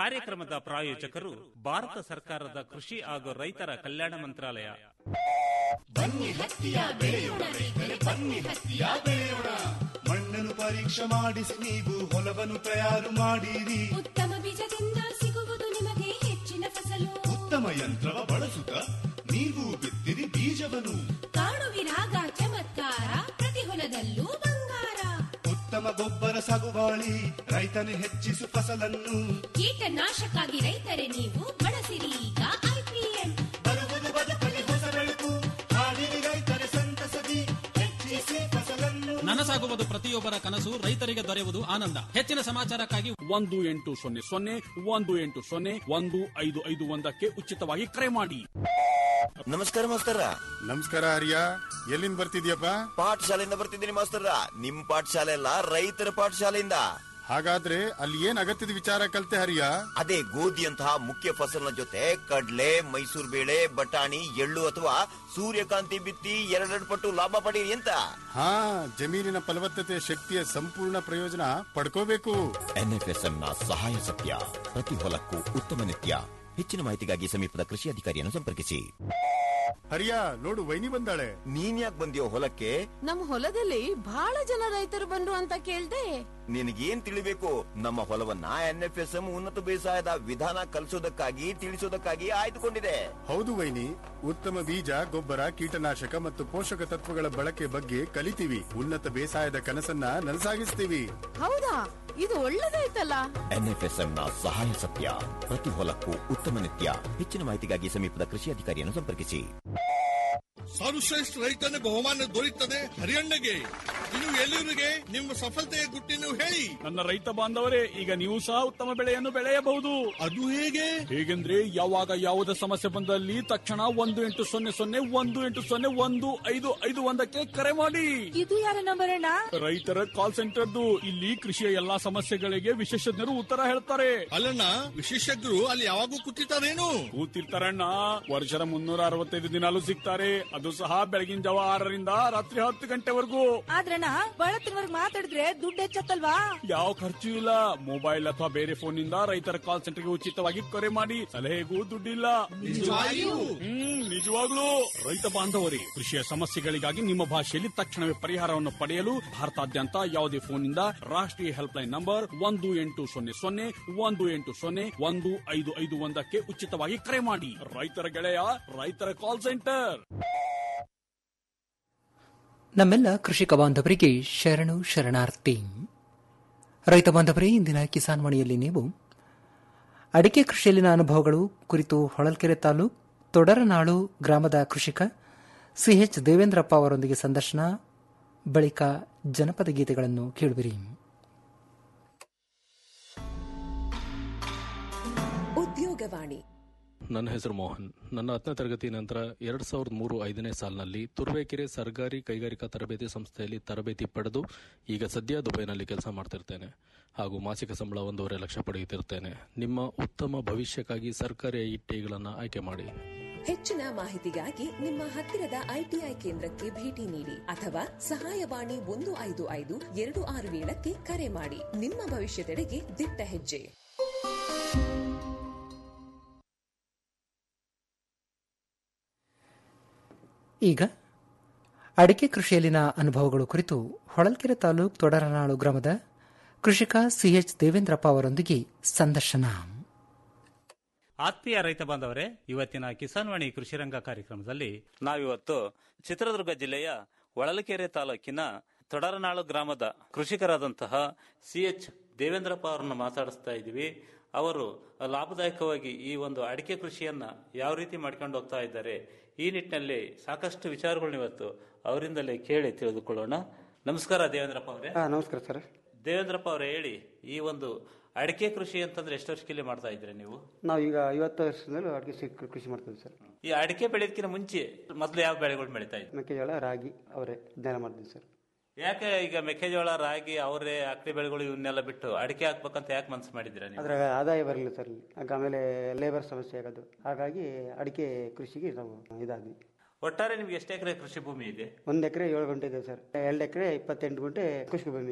ಕಾರ್ಯಕ್ರಮದ ಪ್ರಾಯೋಜಕರು ಭಾರತ ಸರ್ಕಾರದ ಕೃಷಿ ಹಾಗೂ ರೈತರ ಕಲ್ಯಾಣ ಮಂತ್ರಾಲಯ ಬನ್ನಿ ಹತ್ತಿಯ ಬೆಳೆಯೋಣ ರೈತರೆ ಬನ್ನಿ ಹತ್ತಿಯ ಬೆಳೆಯೋಣ ಮಣ್ಣನ್ನು ಪರೀಕ್ಷೆ ಮಾಡಿಸಿ ನೀವು ಹೊಲವನ್ನು ತಯಾರು ಮಾಡಿರಿ ಉತ್ತಮ ಬೀಜದಿಂದ ಸಿಗುವುದು ನಿಮಗೆ ಹೆಚ್ಚಿನ ಫಸಲು ಉತ್ತಮ ಯಂತ್ರವ ಬಳಸುತ್ತ ನೀವು ಬಿತ್ತಿರಿ ಬೀಜವನ್ನು ಕಾಣುವಿರಾಗ ಚಮತ್ಕಾರ ಪ್ರತಿ ಹೊಲದಲ್ಲೂ ಬಂಗಾರ ಉತ್ತಮ ಗೊಬ್ಬರ ಸಾಗುವಾಳಿ ರೈತನು ಹೆಚ್ಚಿಸು ಫಸಲನ್ನು ಕೀಟನಾಶಕ್ಕಾಗಿ ರೈತರೆ ನೀವು ಬಳಸಿರಿ ಈಗ ಐಪಿಎಂ ಬರುವುದು ಬದುಕಲಿ ಹೊಸ ಬೆಳಕು ಹಾಡಿರಿ ರೈತರೆ ಸಂತಸದಿ ಹೆಚ್ಚಿಸಿ ಫಸಲನ್ನು ನನಸಾಗುವುದು ಪ್ರತಿಯೊಬ್ಬರ ಕನಸು ರೈತರಿಗೆ ದೊರೆಯುವುದು ಆನಂದ ಹೆಚ್ಚಿನ ಸಮಾಚಾರಕ್ಕಾಗಿ ಒಂದು ಎಂಟು ಸೊನ್ನೆ ಸೊನ್ನೆ ಒಂದು ಎಂಟು ಸೊನ್ನೆ ಒಂದು ಐದು ಐದು ಒಂದಕ್ಕೆ ಉಚಿತವಾಗಿ ಕರೆ ಮಾಡಿ ನಮಸ್ಕಾರ ಮಾಸ್ತರ ನಮಸ್ಕಾರ ಹರಿಯ ಎಲ್ಲಿಂದ ಬರ್ತಿದ್ಯಪ್ಪ ಪಾಠಶಾಲೆಯಿಂದ ಬರ್ತಿದ್ದೀನಿ ಮಾಸ್ತರ ನಿಮ್ ಪಾಠಶಾಲೆ ಅಲ್ಲ ರೈತರ ಪಾಠಶಾಲೆಯಿಂದ ಹಾಗಾದ್ರೆ ಅಲ್ಲಿ ಏನ್ ಅಗತ್ಯದ ವಿಚಾರ ಕಲ್ತೆ ಹರಿಯ ಅದೇ ಗೋಧಿಯಂತಹ ಮುಖ್ಯ ಫಸಲಿನ ಜೊತೆ ಕಡ್ಲೆ ಮೈಸೂರು ಬೇಳೆ ಬಟಾಣಿ ಎಳ್ಳು ಅಥವಾ ಸೂರ್ಯಕಾಂತಿ ಬಿತ್ತಿ ಎರಡೆರಡು ಪಟ್ಟು ಲಾಭ ಪಡೀರಿ ಅಂತ ಹಾ ಜಮೀನಿನ ಫಲವತ್ತತೆ ಶಕ್ತಿಯ ಸಂಪೂರ್ಣ ಪ್ರಯೋಜನ ಪಡ್ಕೋಬೇಕು ಎನ್ಎಫ್ಎಸ್ಎಂ ನ ಸಹಾಯ ಸತ್ಯ ಪ್ರತಿ ಹೊಲಕ್ಕೂ ಉತ್ತಮ ನಿತ್ಯ ಹೆಚ್ಚಿನ ಮಾಹಿತಿಗಾಗಿ ಸಮೀಪದ ಕೃಷಿ ಅಧಿಕಾರಿಯನ್ನು ಸಂಪರ್ಕಿಸಿ ಹರಿಯ ನೋಡು ವೈನಿ ಬಂದಾಳೆ ನೀನ್ ಯಾಕೆ ಬಂದಿಯೋ ಹೊಲಕ್ಕೆ ನಮ್ ಹೊಲದಲ್ಲಿ ಬಹಳ ಜನ ರೈತರು ಬಂದ್ರು ಅಂತ ಕೇಳ್ದೆ ನಿನಗೇನ್ ತಿಳಿಬೇಕು ನಮ್ಮ ಹೊಲವನ್ನ ಎನ್ಎಫ್ಎಸ್ಎಂ ಉನ್ನತ ಬೇಸಾಯದ ವಿಧಾನ ಕಲಿಸೋದಕ್ಕಾಗಿ ತಿಳಿಸೋದಕ್ಕಾಗಿ ಆಯ್ದುಕೊಂಡಿದೆ ಹೌದು ವೈನಿ ಉತ್ತಮ ಬೀಜ ಗೊಬ್ಬರ ಕೀಟನಾಶಕ ಮತ್ತು ಪೋಷಕ ತತ್ವಗಳ ಬಳಕೆ ಬಗ್ಗೆ ಕಲಿತೀವಿ ಉನ್ನತ ಬೇಸಾಯದ ಕನಸನ್ನ ನನಸಾಗಿಸ್ತೀವಿ ಹೌದಾ ಇದು ಒಳ್ಳೇದಾಯ್ತಲ್ಲ ಎನ್ಎಫ್ಎಸ್ಎಂ ನ ಸಹಾಯ ಸತ್ಯ ಪ್ರತಿ ಹೊಲಕ್ಕೂ ಉತ್ತಮ ನಿತ್ಯ ಹೆಚ್ಚಿನ ಮಾಹಿತಿಗಾಗಿ ಸಮೀಪದ ಕೃಷಿ ಅಧಿಕಾರಿಯನ್ನು ಸಂಪರ್ಕಿಸಿ ಸರ್ವಶ್ರೇಷ್ಠ ರೈತನ ಬಹುಮಾನ ದೊರೆಯುತ್ತದೆ ಹರಿಯಣ್ಣಗೆ ಇನ್ನು ಎಲ್ಲಿವರಿಗೆ ನಿಮ್ಮ ಸಫಲತೆಯ ಗುಟ್ಟಿನ ಹೇಳಿ ನನ್ನ ರೈತ ಬಾಂಧವರೇ ಈಗ ನೀವು ಸಹ ಉತ್ತಮ ಬೆಳೆಯನ್ನು ಬೆಳೆಯಬಹುದು ಅದು ಹೇಗೆ ಹೇಗೆಂದ್ರೆ ಯಾವಾಗ ಯಾವುದೇ ಸಮಸ್ಯೆ ಬಂದಲ್ಲಿ ತಕ್ಷಣ ಒಂದು ಎಂಟು ಸೊನ್ನೆ ಸೊನ್ನೆ ಒಂದು ಎಂಟು ಸೊನ್ನೆ ಒಂದು ಐದು ಐದು ಒಂದಕ್ಕೆ ಕರೆ ಮಾಡಿ ಇದು ಯಾರ ನಂಬರ್ ಅಣ್ಣ ರೈತರ ಕಾಲ್ ಸೆಂಟರ್ದು ಇಲ್ಲಿ ಕೃಷಿಯ ಎಲ್ಲಾ ಸಮಸ್ಯೆಗಳಿಗೆ ವಿಶೇಷಜ್ಞರು ಉತ್ತರ ಹೇಳ್ತಾರೆ ಅಲ್ಲಣ್ಣ ವಿಶೇಷಜ್ಞರು ಅಲ್ಲಿ ಯಾವಾಗೂ ಕೂತಿರ್ತಾರೇನು ಕೂತಿರ್ತಾರಣ್ಣ ವರ್ಷದ ಮುನ್ನೂರ ಅರವತ್ತೈದು ದಿನಾಲು ಸಿಗ್ತಾರೆ ಅದು ಸಹ ಬೆಳಗಿನ ಜಾವ ಆರರಿಂದ ರಾತ್ರಿ ಹತ್ತು ಗಂಟೆವರೆಗೂ ಆದ್ರಣ್ಣ ಬಳತ್ತಿನವರ್ಗ್ ಮಾತಾಡಿದ್ರೆ ದುಡ್ಡು ಹೆಚ್ಚತ್ತಲ್ವಾ ಯಾವ ಖರ್ಚು ಇಲ್ಲ ಮೊಬೈಲ್ ಅಥವಾ ಬೇರೆ ಫೋನ್ ನಿಂದ ರೈತರ ಕಾಲ್ ಸೆಂಟರ್ಗೆ ಉಚಿತವಾಗಿ ಕರೆ ಮಾಡಿ ಸಲಹೆಗೂ ದುಡ್ಡಿಲ್ಲ ನಿಜವಾಗಿಯೂ? ಹ್ಮ್ ನಿಜವಾಗ್ಲೂ ರೈತ ಬಾಂಧವರೇ ಕೃಷಿಯ ಸಮಸ್ಯೆಗಳಿಗಾಗಿ ನಿಮ್ಮ ಭಾಷೆಯಲ್ಲಿ ತಕ್ಷಣವೇ ಪರಿಹಾರವನ್ನು ಪಡೆಯಲು ಭಾರತಾದ್ಯಂತ ಯಾವುದೇ ಫೋನ್ ನಿಂದ ರಾಷ್ಟ್ರೀಯ ಹೆಲ್ಪ್ ಲೈನ್ ನಂಬರ್ ಒಂದು ಎಂಟು ಸೊನ್ನೆ ಸೊನ್ನೆ ಒಂದು ಎಂಟು ಸೊನ್ನೆ ಒಂದು ಐದು ಐದು ಒಂದಕ್ಕೆ ಉಚಿತವಾಗಿ ಕರೆ ಮಾಡಿ ರೈತರ ಗೆಳೆಯ ರೈತರ ಕಾಲ್ ಸೆಂಟರ್ ನಮ್ಮೆಲ್ಲ ಕೃಷಿಕ ಬಾಂಧವರಿಗೆ ಶರಣು ಶರಣಾರ್ಥಿ ರೈತ ಬಾಂಧವರೇ ಇಂದಿನ ಕಿಸಾನ್ ವಾಣಿಯಲ್ಲಿ ನೀವು ಅಡಿಕೆ ಕೃಷಿಯಲ್ಲಿನ ಅನುಭವಗಳು ಕುರಿತು ಹೊಳಲ್ಕೆರೆ ತಾಲೂಕ್ ತೊಡರನಾಳು ಗ್ರಾಮದ ಕೃಷಿಕ ಸಿಎಚ್ ದೇವೇಂದ್ರಪ್ಪ ಅವರೊಂದಿಗೆ ಸಂದರ್ಶನ ಬಳಿಕ ಜನಪದ ಗೀತೆಗಳನ್ನು ಕೇಳುವಿರಿ ಉದ್ಯೋಗವಾಣಿ ನನ್ನ ಹೆಸರು ಮೋಹನ್ ನನ್ನ ಹತ್ತನೇ ತರಗತಿ ನಂತರ ಎರಡ್ ಸಾವಿರದ ಮೂರು ಐದನೇ ಸಾಲಿನಲ್ಲಿ ತುರುವೇಕೆರೆ ಸರ್ಕಾರಿ ಕೈಗಾರಿಕಾ ತರಬೇತಿ ಸಂಸ್ಥೆಯಲ್ಲಿ ತರಬೇತಿ ಪಡೆದು ಈಗ ಸದ್ಯ ದುಬೈನಲ್ಲಿ ಕೆಲಸ ಮಾಡ್ತಿರ್ತೇನೆ ಹಾಗೂ ಮಾಸಿಕ ಸಂಬಳ ಒಂದೂವರೆ ಲಕ್ಷ ಪಡೆಯುತ್ತಿರ್ತೇನೆ ನಿಮ್ಮ ಉತ್ತಮ ಭವಿಷ್ಯಕ್ಕಾಗಿ ಸರ್ಕಾರಿ ಐಟಿಗಳನ್ನು ಆಯ್ಕೆ ಮಾಡಿ ಹೆಚ್ಚಿನ ಮಾಹಿತಿಗಾಗಿ ನಿಮ್ಮ ಹತ್ತಿರದ ಐಟಿಐ ಕೇಂದ್ರಕ್ಕೆ ಭೇಟಿ ನೀಡಿ ಅಥವಾ ಸಹಾಯವಾಣಿ ಒಂದು ಐದು ಐದು ಎರಡು ಆರು ಏಳಕ್ಕೆ ಕರೆ ಮಾಡಿ ನಿಮ್ಮ ಭವಿಷ್ಯದೆಡೆಗೆ ದಿಟ್ಟ ಹೆಜ್ಜೆ ಈಗ ಅಡಿಕೆ ಕೃಷಿಯಲ್ಲಿನ ಅನುಭವಗಳು ಕುರಿತು ಹೊಳಲ್ಕೆರೆ ತಾಲೂಕ್ ತೊಡರನಾಳು ಗ್ರಾಮದ ಕೃಷಿಕ ಸಿಎಚ್ ದೇವೇಂದ್ರಪ್ಪ ಅವರೊಂದಿಗೆ ಸಂದರ್ಶನ ಆತ್ಮೀಯ ರೈತ ಬಾಂಧವರೇ ಇವತ್ತಿನ ಕಿಸಾನ್ ವಾಣಿ ಕೃಷಿ ರಂಗ ಕಾರ್ಯಕ್ರಮದಲ್ಲಿ ನಾವಿವತ್ತು ಚಿತ್ರದುರ್ಗ ಜಿಲ್ಲೆಯ ಹೊಳಲಕೆರೆ ತಾಲೂಕಿನ ತೊಡರನಾಳು ಗ್ರಾಮದ ಕೃಷಿಕರಾದಂತಹ ಸಿ ಎಚ್ ದೇವೇಂದ್ರಪ್ಪ ಅವರನ್ನು ಮಾತಾಡಿಸ್ತಾ ಇದ್ದೀವಿ ಅವರು ಲಾಭದಾಯಕವಾಗಿ ಈ ಒಂದು ಅಡಿಕೆ ಕೃಷಿಯನ್ನ ಯಾವ ರೀತಿ ಮಾಡ್ಕೊಂಡು ಹೋಗ್ತಾ ಇದ್ದಾರೆ ಈ ನಿಟ್ಟಿನಲ್ಲಿ ಸಾಕಷ್ಟು ವಿಚಾರಗಳನ್ನ ಇವತ್ತು ಅವರಿಂದಲೇ ಕೇಳಿ ತಿಳಿದುಕೊಳ್ಳೋಣ ನಮಸ್ಕಾರ ದೇವೇಂದ್ರಪ್ಪ ಅವರೇ ನಮಸ್ಕಾರ ಸರ್ ದೇವೇಂದ್ರಪ್ಪ ಅವರೇ ಹೇಳಿ ಈ ಒಂದು ಅಡಿಕೆ ಕೃಷಿ ಅಂತಂದ್ರೆ ಎಷ್ಟು ವರ್ಷಕ್ಕೆ ಮಾಡ್ತಾ ಇದ್ರಿ ನೀವು ನಾವು ಈಗ ಐವತ್ತು ವರ್ಷದಲ್ಲಿ ಅಡಿಕೆ ಸಿ- ಕೃಷಿ ಮಾಡ್ತೀವಿ ಸರ್ ಈ ಅಡಿಕೆ ಬೆಳೆಯೋದಕ್ಕಿಂತ ಮುಂಚೆ ಮೊದಲು ಯಾವ ಬೆಳೆಗಳು ಬೆಳೀತಾ ಇದ್ರಿ ಮೆಕ್ಕೆಜೋಳ ರಾಗಿ ಅವರೇ ಜ್ಞಾನ ಮಾಡ್ತೀವಿ ಸರ್ ಯಾಕೆ ಈಗ ಮೆಕ್ಕೆಜೋಳ ರಾಗಿ ಅವರೇ ಅಕ್ಕಡಿ ಬೆಳೆಗಳು ಇವನ್ನೆಲ್ಲ ಬಿಟ್ಟು ಅಡಿಕೆ ಹಾಕ್ಬೇಕಂತ ಯಾಕೆ ಮನಸ್ಸು ಮಾಡಿದ್ದೀರಾ ನೀವು ಅದ್ರಾಗ ಆದಾಯ ಬರಲಿಲ್ಲ ಸರ್ ಇಲ್ಲಿ ಆಗ ಆಮೇಲೆ ಲೇಬರ್ ಸಮಸ್ಯೆ ಆಗೋದು ಹಾಗಾಗಿ ಅಡಿಕೆ ಕೃಷಿಗೆ ನಾವು ಇದಾದ್ವಿ ಒಟ್ಟಾರೆ ನಿಮ್ಗೆ ಎಷ್ಟು ಎಕರೆ ಕೃಷಿ ಭೂಮಿ ಇದೆ ಒಂದು ಎಕರೆ ಏಳು ಗಂಟೆ ಇದೆ ಸರ್ ಎರಡು ಎಕರೆ ಇಪ್ಪತ್ತೆಂಟು ಗುಂಟೆ ಕೃಷಿ ಭೂಮಿ ಇದೆ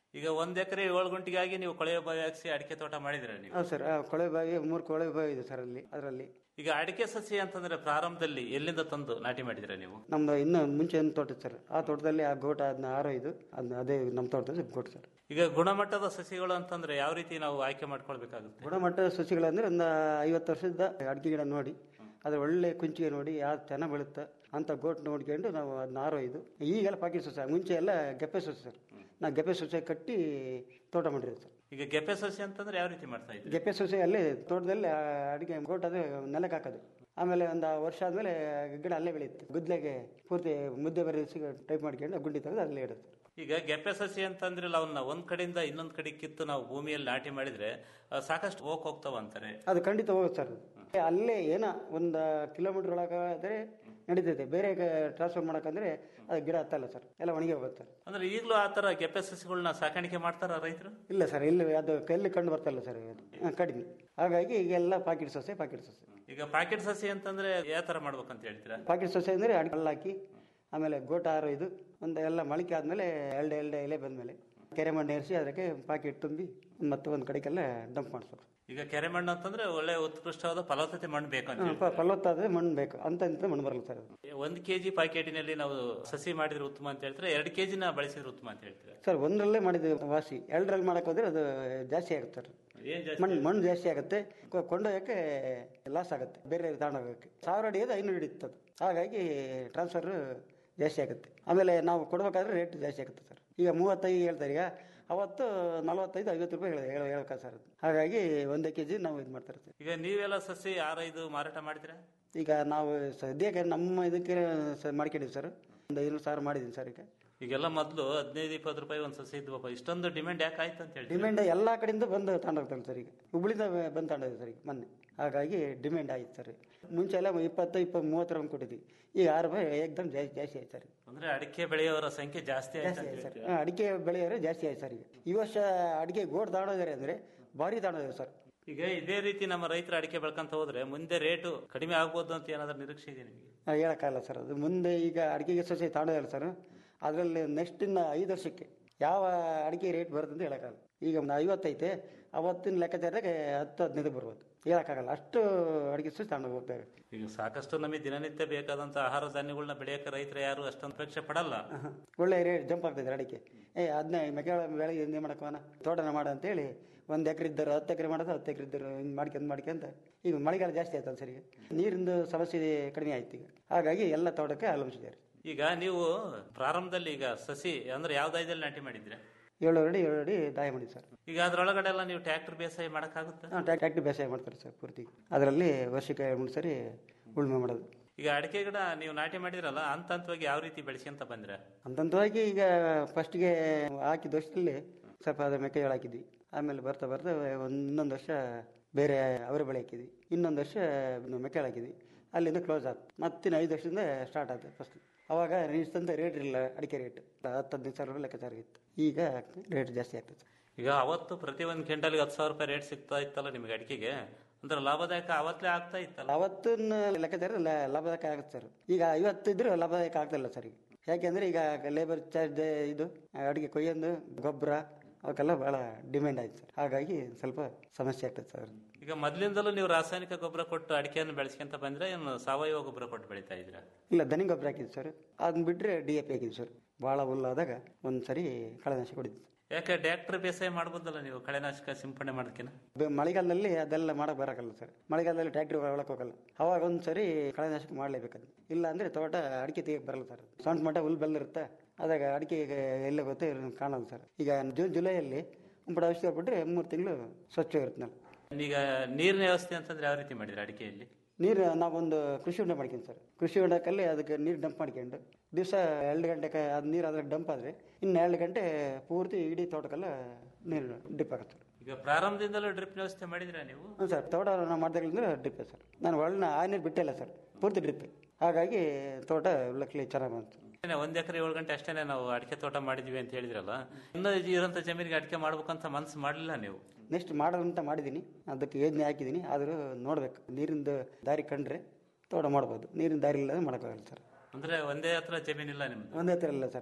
ಈಗ ಒಂದ್ ಎಕರೆ ಏಳು ಗುಂಟಿಗಾಗಿ ನೀವು ಕೊಳೆಯ ಬಾವಿ ಹಾಕ್ಸಿ ಅಡಿಕೆ ತೋಟ ಮಾಡಿದಿರ ನೀವು ಹೌದು ಸರ್ ಕೊಳೆ ಬಾವಿ ಮೂರು ಕೊಳೆ ಬಾವಿ ಇದೆ ಸರ್ ಅಲ್ಲಿ ಅದರಲ್ಲಿ ಈಗ ಅಡಿಕೆ ಸಸಿ ಅಂತಂದ್ರೆ ಪ್ರಾರಂಭದಲ್ಲಿ ಎಲ್ಲಿಂದ ತಂದು ನಾಟಿ ಮಾಡಿದಿರ ನೀವು ನಮ್ದು ಇನ್ನು ಮುಂಚೆ ಒಂದು ತೋಟ ಇತ್ತು ಸರ್ ಆ ತೋಟದಲ್ಲಿ ಆ ಗೋಟ ಅದನ್ನ ಆರೋ ಇದು ಅದನ್ನ ಅದೇ ನಮ್ಮ ತೋಟದಲ್ಲಿ ಗೋಟ ಸರ್ ಈಗ ಗುಣಮಟ್ಟದ ಸಸಿಗಳು ಅಂತಂದ್ರೆ ಯಾವ ರೀತಿ ನಾವು ಆಯ್ಕೆ ಮಾಡ್ಕೊಳ್ಬೇಕಾಗುತ್ತೆ ಗುಣಮಟ್ಟದ ಸಸಿಗಳಂದ್ರೆ ಒಂದು ಐವತ್ತು ವರ್ಷದ ಅಡಿಕೆ ಗಿಡ ನೋಡಿ ಅದ್ರ ಒಳ್ಳೆ ಕುಂಚಿಗೆ ನೋಡಿ ಯಾವ್ದು ಚೆನ್ನಾಗಿ ಬೆಳುತ್ತೆ ಅಂತ ಗೋಟ್ ನೋಡ್ಕೊಂಡು ನಾವು ಅದನ್ನ ಆರೋಯ್ದು ಈಗೆಲ್ಲ ಪಾಕಿಟ್ ಸೊಸೆ ಮುಂಚೆ ಎಲ್ಲ ಗೆಪ್ಪೆ ಸೊಸೆ ಸರ್ ನಾವು ಗೆಪ್ಪೆ ಸೊಸೆ ಕಟ್ಟಿ ತೋಟ ಮಾಡಿರೋದು ಸರ್ ಈಗ ಗೆಪ್ಪೆ ಸಸಿ ಅಂತಂದ್ರೆ ಯಾವ ರೀತಿ ಮಾಡ್ತಾ ಇದ್ರಿ ಗೆಪ್ಪೆ ಸೊಸೆ ಅಲ್ಲಿ ತೋಟದಲ್ಲಿ ಆ ಅಡಿಕೆ ಗೋಟ್ ಅದು ನೆಲಕ್ಕೆ ಹಾಕೋದು ಆಮೇಲೆ ಒಂದು ವರ್ಷ ಆದ್ಮೇಲೆ ಗಿಡ ಅಲ್ಲೇ ಬೆಳೆಯುತ್ತೆ ಗುದ್ಲೆಗೆ ಪೂರ್ತಿ ಮುದ್ದೆ ಬರೆಸಿ ಟೈಪ್ ಮಾಡ್ಕೊಂಡು ಗುಂಡಿ ತೆಗೆದು ಅಲ್ಲೇ ಇಡುತ್ತೆ ಈಗ ಗೆಪ್ಪೆ ಸಸಿ ಅಂತಂದ್ರಲ್ಲ ಅವನ್ನ ಒಂದ್ ಕಡೆಯಿಂದ ಇನ್ನೊಂದ್ ಕಡೆ ಕಿತ್ತು ನಾವು ಭೂಮಿಯಲ್ಲಿ ನಾಟಿ ಮಾಡಿದ್ರೆ ಆ, ಸಾಕಷ್ಟು ಹೋಗ್ ಹೋಗ್ತಾವ ಅಂತಾರೆ ಅದು ಖಂಡಿತ ಹೋಗುತ್ತೆ ಸರ್ ಅಲ್ಲೇ ಏನೋ ಒಂದು ಕಿಲೋಮೀಟರ್ ಒಳಗಾದ್ರೆ ನಡೀತೈತೆ ಬೇರೆ ಟ್ರಾನ್ಸ್ಫರ್ ಮಾಡಕ್ಕಂದ್ರೆ ಅದು ಗಿಡ ಹತ್ತಲ್ಲ ಸರ್ ಎಲ್ಲ ಒಣಗಿ ಹೋಗುತ್ತೆ ಸರ್ ಅಂದ್ರೆ ಈಗಲೂ ಆ ತರ ಗೆಪ್ಪೆ ಸಸಿಗಳನ್ನ ಸಾಕಾಣಿಕೆ ಮಾಡ್ತಾರ ರೈತರು ಇಲ್ಲ ಸರ್ ಇಲ್ಲಿ ಅದು ಕೈಲಿ ಕಂಡು ಬರ್ತಲ್ಲ ಸರ್ ಇದು. ಹ, ಕಡಿಮೆ ಹಾಗಾಗಿ ಈಗೆಲ್ಲ ಪಾಕಿಟ್ ಸೊಸೆ ಪಾಕಿಟ್ ಸೊಸೆ ಈಗ ಪ್ಯಾಕೆಟ್ ಸಸಿ ಅಂತಂದ್ರೆ ಯಾವ ತರ ಮಾಡ್ಬೇಕಂತ ಹೇಳ್ತೀರಾ ಪಾಕಿಟ್ ಸೊಸೆ ಅಂದರೆ ಅಡಿಕೆ ಕಲ್ಲು ಹಾಕಿ ಆಮೇಲೆ ಗೋಟ ಆರು ಇದು ಒಂದು ಎಲ್ಲ ಮೊಳಕೆ ಆದಮೇಲೆ ಎಲ್ಡೆ ಎಲ್ಡೆ ಎಲೆ ಬಂದಮೇಲೆ ಕೆರೆ ಮಣ್ಣು ಏರಿಸಿ ಅದಕ್ಕೆ ಪಾಕಿಟ್ ತುಂಬಿ ಮತ್ತೆ ಒಂದು ಕಡೆಗೆಲ್ಲ ಡಂಪ್ ಮಾಡಿಸ್ಬೇಕು ಈಗ ಕೆರೆ ಮಣ್ಣು ಅಂತಂದ್ರೆ ಒಳ್ಳೆ ಉತ್ಕೃಷ್ಟವಾದ ಫಲವತ್ತತೆ ಮಣ್ಣು ಬೇಕು ಅಂತ ಹ, ಫಲವತ್ತಾದ್ರೆ ಮಣ್ಣು ಬೇಕು ಅಂತ ಇಂಥ ಮಣ್ಣು ಬರಲ್ಲ ಸರ್ ಅದು ಒಂದ್ ಕೆಜಿ ಪ್ಯಾಕೆಟಿನಲ್ಲಿ ನಾವು ಸಸಿ ಮಾಡಿದ್ರೆ ಉತ್ತಮ ಅಂತ ಹೇಳ್ತಾರೆ ಎರಡು ಕೆಜಿನ ಬಳಸಿದ್ರೆ ಉತ್ತಮ ಅಂತ ಹೇಳ್ತೀರಾ ಸರ್ ಒಂದರಲ್ಲೇ ಮಾಡಿದ್ದೀವಿ ವಾಸಿ ಎರಡರಲ್ಲಿ ಮಾಡಕ್ಕೆ ಹೋದ್ರೆ ಅದು ಜಾಸ್ತಿ ಆಗುತ್ತೆ ಸರ್ ಏನ್ ಜಾಸ್ತಿ ಮಣ್ಣು ಮಣ್ಣು ಜಾಸ್ತಿ ಆಗುತ್ತೆ ಕೊ- ಕೊಂಡೊಯ್ಯಕ್ಕೆ ಲಾಸ್ ಆಗುತ್ತೆ ಬೇರೆ ತಗೊಂಡೋಗಕ್ಕೆ ಸಾವಿರ ಅಡಿ ಐನೂರು ಹಿಡಿಯುತ್ತೆ ಅದು ಹಾಗಾಗಿ ಟ್ರಾನ್ಸ್ಫರ್ ಜಾಸ್ತಿ ಆಗುತ್ತೆ ಆಮೇಲೆ ನಾವು ಕೊಡ್ಬೇಕಾದ್ರೆ ರೇಟ್ ಜಾಸ್ತಿ ಆಗುತ್ತೆ ಸರ್ ಈಗ ಮೂವತ್ತೈದು ಹೇಳ್ತಾರೆ ಈಗ ಅವತ್ತು ನಲವತ್ತೈದು ಐವತ್ತು ರೂಪಾಯಿ ಹೇಳ ಹೇಳ ಹೇಳ್ಬೇಕು ಸರ್ ಅದು ಹಾಗಾಗಿ ಒಂದೇ ಕೆ ಜಿ ನಾವು ಇದು ಮಾಡ್ತಾರೆ ಸರ್ ಈಗ ನೀವೆಲ್ಲ ಸಸಿ ಆರೈದು ಮಾರಾಟ ಮಾಡಿದ್ರೆ ಈಗ ನಾವು ಸದ್ಯಕ್ಕೆ ನಮ್ಮ ಇದಕ್ಕೆ ಸ- ಮಾಡ್ಕೊಂಡಿದ್ದೀವಿ ಸರ್ ಒಂದು ಐನೂರು ಸಾವಿರ ಮಾಡಿದ್ದೀನಿ ಸರ್ ಈಗ ಈಗೆಲ್ಲ ಮೊದಲು ಹದಿನೈದು ಇಪ್ಪತ್ತು ರೂಪಾಯಿ ಒಂದು ಸಸಿ ಇದ್ವಪ್ಪ ಇಷ್ಟೊಂದು ಡಿಮ್ಯಾಂಡ್ ಯಾಕೆ ಆಯ್ತು ಅಂತ ಹೇಳಿ ಡಿಮ್ಯಾಂಡ್ ಎಲ್ಲ ಕಡೆಯಿಂದ ಬಂದು ತಗೊಂಡೋಗ್ತಾನೆ ಸರ್ ಈಗ ಹುಬ್ಳಿಂದ ಬಂದು ತಗೊಂಡೋಗಿದೆ ಸರ್ ಈಗ ಮೊನ್ನೆ ಹಾಗಾಗಿ ಡಿಮ್ಯಾಂಡ್ ಆಯ್ತು ಸರ್ ಮುಂಚೆ ಎಲ್ಲ ಇಪ್ಪತ್ತು ಇಪ್ಪತ್ತು ಮೂವತ್ತು ರೂಪಾಯಿ ಕೊಟ್ಟಿದ್ವಿ ಈಗ ಆರು ರೂಪಾಯಿ ಏಕ್ದಮ್ ಜಾಸ್ತಿ ಜಾಸ್ತಿ ಆಯ್ತು ಸರ್ ಈಗ. ಅಂದ್ರೆ ಅಡಿಕೆ ಬೆಳೆಯೋರ ಸಂಖ್ಯೆ ಜಾಸ್ತಿ ಆಯ್ತು ಜಾಸ್ತಿ ಅಂತ ಆಯ್ತು ಸರ್ ಹೇಳ್ತೀರಾ? ಹಾ, ಅಡಿಕೆ ಬೆಳೆಯೋರು ಜಾಸ್ತಿ ಆಯ್ತು ಸರ್ ಈಗ ಈ ವರ್ಷ ಅಡಿಕೆ ಗೋಡ್ ತಗೊಂಡೋದಾರೆ ಅಂದರೆ ಭಾರಿ ತಗೊಂಡೋದ್ರೆ ಸರ್ ಈಗ ಇದೇ ರೀತಿ ನಮ್ಮ ರೈತರ ಅಡಿಕೆ ಬೆಳ್ಕೊಂತ ಹೋದ್ರೆ ಮುಂದೆ ರೇಟು ಕಡಿಮೆ ಆಗ್ಬೋದು ಅಂತ ಏನಾದ್ರೂ ನಿರೀಕ್ಷೆ ಇದೆ ನಿಮಗೆ ಆ, ಹೇಳಕ್ಕಾಗಲ್ಲ ಸರ್ ಅದು ಮುಂದೆ ಈಗ ಅಡಿಕೆಗೆ ಸೊಸೆ ತಗೊಂಡೋದಲ್ಲ ಸರ್ ಅದರಲ್ಲಿ ನೆಕ್ಸ್ಟ್ ಇನ್ನು ಐದು ವರ್ಷಕ್ಕೆ ಯಾವ ಅಡಿಕೆ ರೇಟ್ ಬರುತ್ತೆ ಅಂತ ಹೇಳಕ್ಕಾಗಲ್ಲ ಈಗ ಒಂದು ಐವತ್ತೈತೆ ಅವತ್ತಿನ ಲೆಕ್ಕಾಚಾರಕ್ಕೆ ಹತ್ತು ಹದಿನೈದು ಬರ್ಬೋದು ಹೇಳಕ್ಕಾಗಲ್ಲ ಅಷ್ಟು ಅಡಿಕೆ ಸೊಸೆ ತಗೊಂಡು ಹೋಗ್ತೇವೆ ಈಗ ಸಾಕಷ್ಟು ನಮಗೆ ದಿನನಿತ್ಯ ಬೇಕಾದಂತ ಆಹಾರ ಧಾನ್ಯಗಳನ್ನ ಬೆಳೆಯಕ್ಕೆ ರೈತರು ಯಾರು ಅಷ್ಟೊಂದು ಅಪೇಕ್ಷೆ ಪಡಲ್ಲ ಒಳ್ಳೆ ರೇಟ್ ಜಂಪ್ ಆಗ್ತದೆ ಅಡಿಕೆ ಏ ಅದನ್ನ ಮೆಕ್ಕೆಜೋಳ ಬೆಳೆಗೆ ಹಿಂದೆ ಮಾಡಕೋನ ತೋಟನ ಮಾಡ ಅಂತೇಳಿ ಒಂದು ಎಕರೆ ಇದ್ದರು ಹತ್ತು ಎಕರೆ ಮಾಡೋದು ಹತ್ತು ಎಕರೆ ಇದ್ದರು ಹಿಂಗೆ ಮಾಡ್ಕೊಂಡ್ ಮಾಡ್ಕೊಂತ ಈಗ ಮಳೆಗಾಲ ಜಾಸ್ತಿ ಆಯ್ತಲ್ಲ ಸರ್ ಈಗ ನೀರಿಂದು ಸಮಸ್ಯೆ ಕಡಿಮೆ ಆಯ್ತು ಈಗ ಹಾಗಾಗಿ ಎಲ್ಲ ತೋಟಕ್ಕೆ ಅವಲಂಬಿಸಿದ್ದಾರೆ ಈಗ ನೀವು ಪ್ರಾರಂಭದಲ್ಲಿ ಈಗ ಸಸಿ ಅಂದ್ರೆ ಯಾವ ದಾಯದಲ್ಲಿ ನಾಟಿ ಮಾಡಿದ್ರೆ ಏಳು ಅಡಿ ಏಳು ಅಡಿ ದಾಯ ಮಾಡಿ ಸರ್ ಈಗ ಅದ್ರೊಳಗಡೆ ಎಲ್ಲ ನೀವು ಟ್ರ್ಯಾಕ್ಟರ್ ಬೇಸಾಯ ಮಾಡಕ್ಕಾಗುತ್ತೆ ಟ್ಯಾಕ್ಟ್ರಿ ಬೇಸಾಯ ಮಾಡ್ತಾರೆ ಸರ್ ಪೂರ್ತಿ ಅದರಲ್ಲಿ ವರ್ಷಕ್ಕೆ ಎರಡು ಮೂರು ಸರಿ ಉಳುಮೆ ಮಾಡೋದು ಈಗ ಅಡಿಕೆ ಗಿಡ ನೀವು ನಾಟಿ ಮಾಡಿದ್ರಲ್ಲ ಹಂತ ಹಂತವಾಗಿ ಯಾವ ರೀತಿ ಬೆಳೆಸ್ಕೊಂತ ಬಂದ್ರೆ ಅಂತಂತವಾಗಿ ಈಗ ಫಸ್ಟ್ಗೆ ಹಾಕಿದ ವರ್ಷದಲ್ಲಿ ಸ್ವಲ್ಪ ಅದ್ರ ಮೆಕ್ಕೆಜೋಳ ಹಾಕಿದ್ವಿ ಆಮೇಲೆ ಬರ್ತಾ ಬರ್ತಾ ಇನ್ನೊಂದು ವರ್ಷ ಬೇರೆ ಅವರ ಬೆಳೆ ಹಾಕಿದ್ವಿ ಇನ್ನೊಂದು ವರ್ಷ ಮೆಕ್ಕೆಜೋಳ ಹಾಕಿದ್ವಿ ಅಲ್ಲಿಂದ ಕ್ಲೋಸ್ ಆಯ್ತು ಮತ್ತಿನ ಐದು ವರ್ಷದಿಂದ ಸ್ಟಾರ್ಟ್ ಆಯ್ತು ಫಸ್ಟ್ ಅವಾಗ ಇಷ್ಟಂತ ರೇಟ್ ಇರಲಿಲ್ಲ ಅಡಿಕೆ ರೇಟ್ ಹತ್ತು ಹದಿನೈದು ಸಾವಿರ ರೂಪಾಯಿ ಲೆಕ್ಕಾಚಾರ ಇತ್ತು ಈಗ ರೇಟ್ ಜಾಸ್ತಿ ಆಗ್ತದೆ ಈಗ ಅವತ್ತು ಪ್ರತಿ ಒಂದು ಕ್ವಿಂಟಲ್ಗೆ ಹತ್ತು ಸಾವಿರ ರೂಪಾಯಿ ರೇಟ್ ಸಿಗ್ತಾ ಇತ್ತಲ್ಲ ನಿಮಗೆ ಅಡಿಕೆಗೆ ಅಂದ್ರೆ ಲಾಭದಾಯಕ ಅವತ್ತೇ ಆಗ್ತಾ ಇತ್ತಲ್ಲ ಅವತ್ತಿನ ಲೆಕ್ಕಾಚಾರ ಲ- ಲಾಭದಾಯಕ ಆಗುತ್ತೆ ಸರ್ ಈಗ ಐವತ್ತು ಇದ್ರೆ ಲಾಭದಾಯಕ ಆಗ್ತಿಲ್ಲ ಸರ್ ಈಗ ಯಾಕೆಂದ್ರೆ ಈಗ ಲೇಬರ್ ಚಾರ್ಜ್ ಇದು ಅಡಿಗೆ ಕೊಯ್ಯೊಂದು ಗೊಬ್ಬರ ಅವಕ್ಕೆಲ್ಲ ಬಹಳ ಡಿಮ್ಯಾಂಡ್ ಆಯ್ತು ಸರ್ ಹಾಗಾಗಿ ಸ್ವಲ್ಪ ಸಮಸ್ಯೆ ಆಗ್ತದೆ ಸರ್ ಈಗ ಮೊದ್ಲಿಂದಲೂ ನೀವು ರಾಸಾಯನಿಕ ಗೊಬ್ಬರ ಕೊಟ್ಟು ಅಡಿಕೆಯನ್ನು ಬೆಳೆಸ್ಕೊಂತ ಬಂದ್ರೆ ಏನು ಸಾವಯವ ಗೊಬ್ಬರ ಕೊಟ್ಟು ಬೆಳಿತಾ ಇದ್ರ ಇಲ್ಲ ದನಿ ಗೊಬ್ಬರ ಹಾಕಿದ್ವಿ ಸರ್ ಅದನ್ನ ಬಿಟ್ರೆ ಡಿ ಎ ಪಿ ಹಾಕಿದ್ವಿ ಸರ್ ಭಾಳ ಹುಲ್ಲಾದಾಗ ಒಂದು ಸರಿ ಕಳೆನಾಶಕ ಹೊಡಿದ್ವಿ ಯಾಕೆ ಟ್ರ್ಯಾಕ್ಟರ್ ಬೇಸಾಯ ಮಾಡ್ಬೋದಲ್ಲ ನೀವು ಕಳೆನಾಶಕ ಸಿಂಪಡಣೆ ಮಾಡೋದಕ್ಕಿನ ಬೆ- ಮಳೆಗಾಲದಲ್ಲಿ ಅದೆಲ್ಲ ಮಾಡಕ್ ಬರಕಲ್ಲ ಸರ್ ಮಳೆಗಾಲದಲ್ಲಿ ಟ್ರ್ಯಾಕ್ಟ್ರಿ ಒಳಗೆ ಹೋಗಲ್ಲ ಅವಾಗ ಒಂದು ಸರಿ ಕಳೆನಾಶಕ ಮಾಡಲೇಬೇಕದು ಇಲ್ಲ ಅಂದ್ರೆ ತೋಟ ಅಡಿಕೆ ತೆಗಿಯಕ್ಕೆ ಬರಲ್ಲ ಸರ್ ಸಣ್ಣ ಮಟ್ಟ ಹುಲ್ ಬೆಳೆದಿರುತ್ತೆ ಅದಾಗ ಅಡಿಕೆ ಎಲ್ಲ ಗೊತ್ತೇ ಕಾಣಲ್ಲ ಸರ್ ಈಗ ಜೂನ್ ಜುಲೈಯಲ್ಲಿ ಒಂಬಡ ಔಷಧಿ ಬಿಟ್ರೆ ಮೂರು ತಿಂಗಳು ಸ್ವಚ್ಛ ಇರುತ್ತೆ ನೆಲ ಈಗ ನೀರಿನ ವ್ಯವಸ್ಥೆ ಅಂತಂದ್ರೆ ಯಾವ ರೀತಿ ಮಾಡಿದ್ರೆ ಅಡಿಕೆಯಲ್ಲಿ ನೀರು ನಾವೊಂದು ಕೃಷಿ ಹೊಂಡ ಮಾಡ್ಕೊಂಡು ಸರ್ ಕೃಷಿ ಹೊಂಡಕ್ಕಲ್ಲಿ ಅದಕ್ಕೆ ನೀರು ಡಂಪ್ ಮಾಡ್ಕೊಂಡು ದಿವಸ ಎರಡು ಗಂಟೆಗೆ ಅದು ನೀರು ಅದ್ರಾಗ ಡಂಪ್ ಆದರೆ ಇನ್ನು ಎರಡು ಗಂಟೆ ಪೂರ್ತಿ ಇಡೀ ತೋಟಕ್ಕೆಲ್ಲ ನೀರು ಡಿಪ್ ಆಗುತ್ತೆ ಈಗ ಪ್ರಾರಂಭದಿಂದಲೂ ಡ್ರಿಪ್ ವ್ಯವಸ್ಥೆ ಮಾಡಿದ್ರ ನೀವು ಹ್ಞೂ ಸರ್ ತೋಟ ನಾವು ಮಾಡ್ದಾಗಲಿಂದ ಡ್ರಿಪ್ಪೆ ಸರ್ ನಾನು ಒಳ್ಳೆ ಆ ನೀರು ಬಿಟ್ಟಿಲ್ಲ ಸರ್ ಪೂರ್ತಿ ಡ್ರಿಪ್ಪೆ ಹಾಗಾಗಿ ತೋಟ ಲಕ್ಲಿ ಚೆನ್ನಾಗಿ ಬಂತು ಏನೇ ಒಂದ್ ಎಕರೆ ಏಳು ಗಂಟೆ ಅಷ್ಟೇನೆ ನಾವು ಅಡಿಕೆ ತೋಟ ಮಾಡಿದ್ವಿ ಅಂತ ಹೇಳಿದ್ರಲ್ಲ ಇನ್ನು ಇರೋಂಥ ಜಮೀನಿಗೆ ಅಡಿಕೆ ಮಾಡ್ಬೇಕಂತ ಮನ್ಸು ಮಾಡಲಿಲ್ಲ ನೀವು ನೆಕ್ಸ್ಟ್ ಮಾಡೋದಂತ ಮಾಡಿದ್ದೀನಿ ಅದಕ್ಕೆ ಯೋಜನೆ ಹಾಕಿದ್ದೀನಿ ಆದರೂ ನೋಡ್ಬೇಕು ನೀರಿಂದ ದಾರಿ ಕಂಡ್ರೆ ತೋಟ ಮಾಡ್ಬೋದು ನೀರಿನ ದಾರಿ ಇಲ್ಲದೆ ಮಾಡೋಕ್ಕಾಗಲ್ಲ ಸರ್ ಅಂದ್ರೆ ಒಂದೇ ಹತ್ರ ಜಮೀನಿಲ್ಲ ನಿಮ್ದು ಒಂದೇ ಹತ್ರ ಇಲ್ಲ ಸರ್ ಅಲ್ಲಿ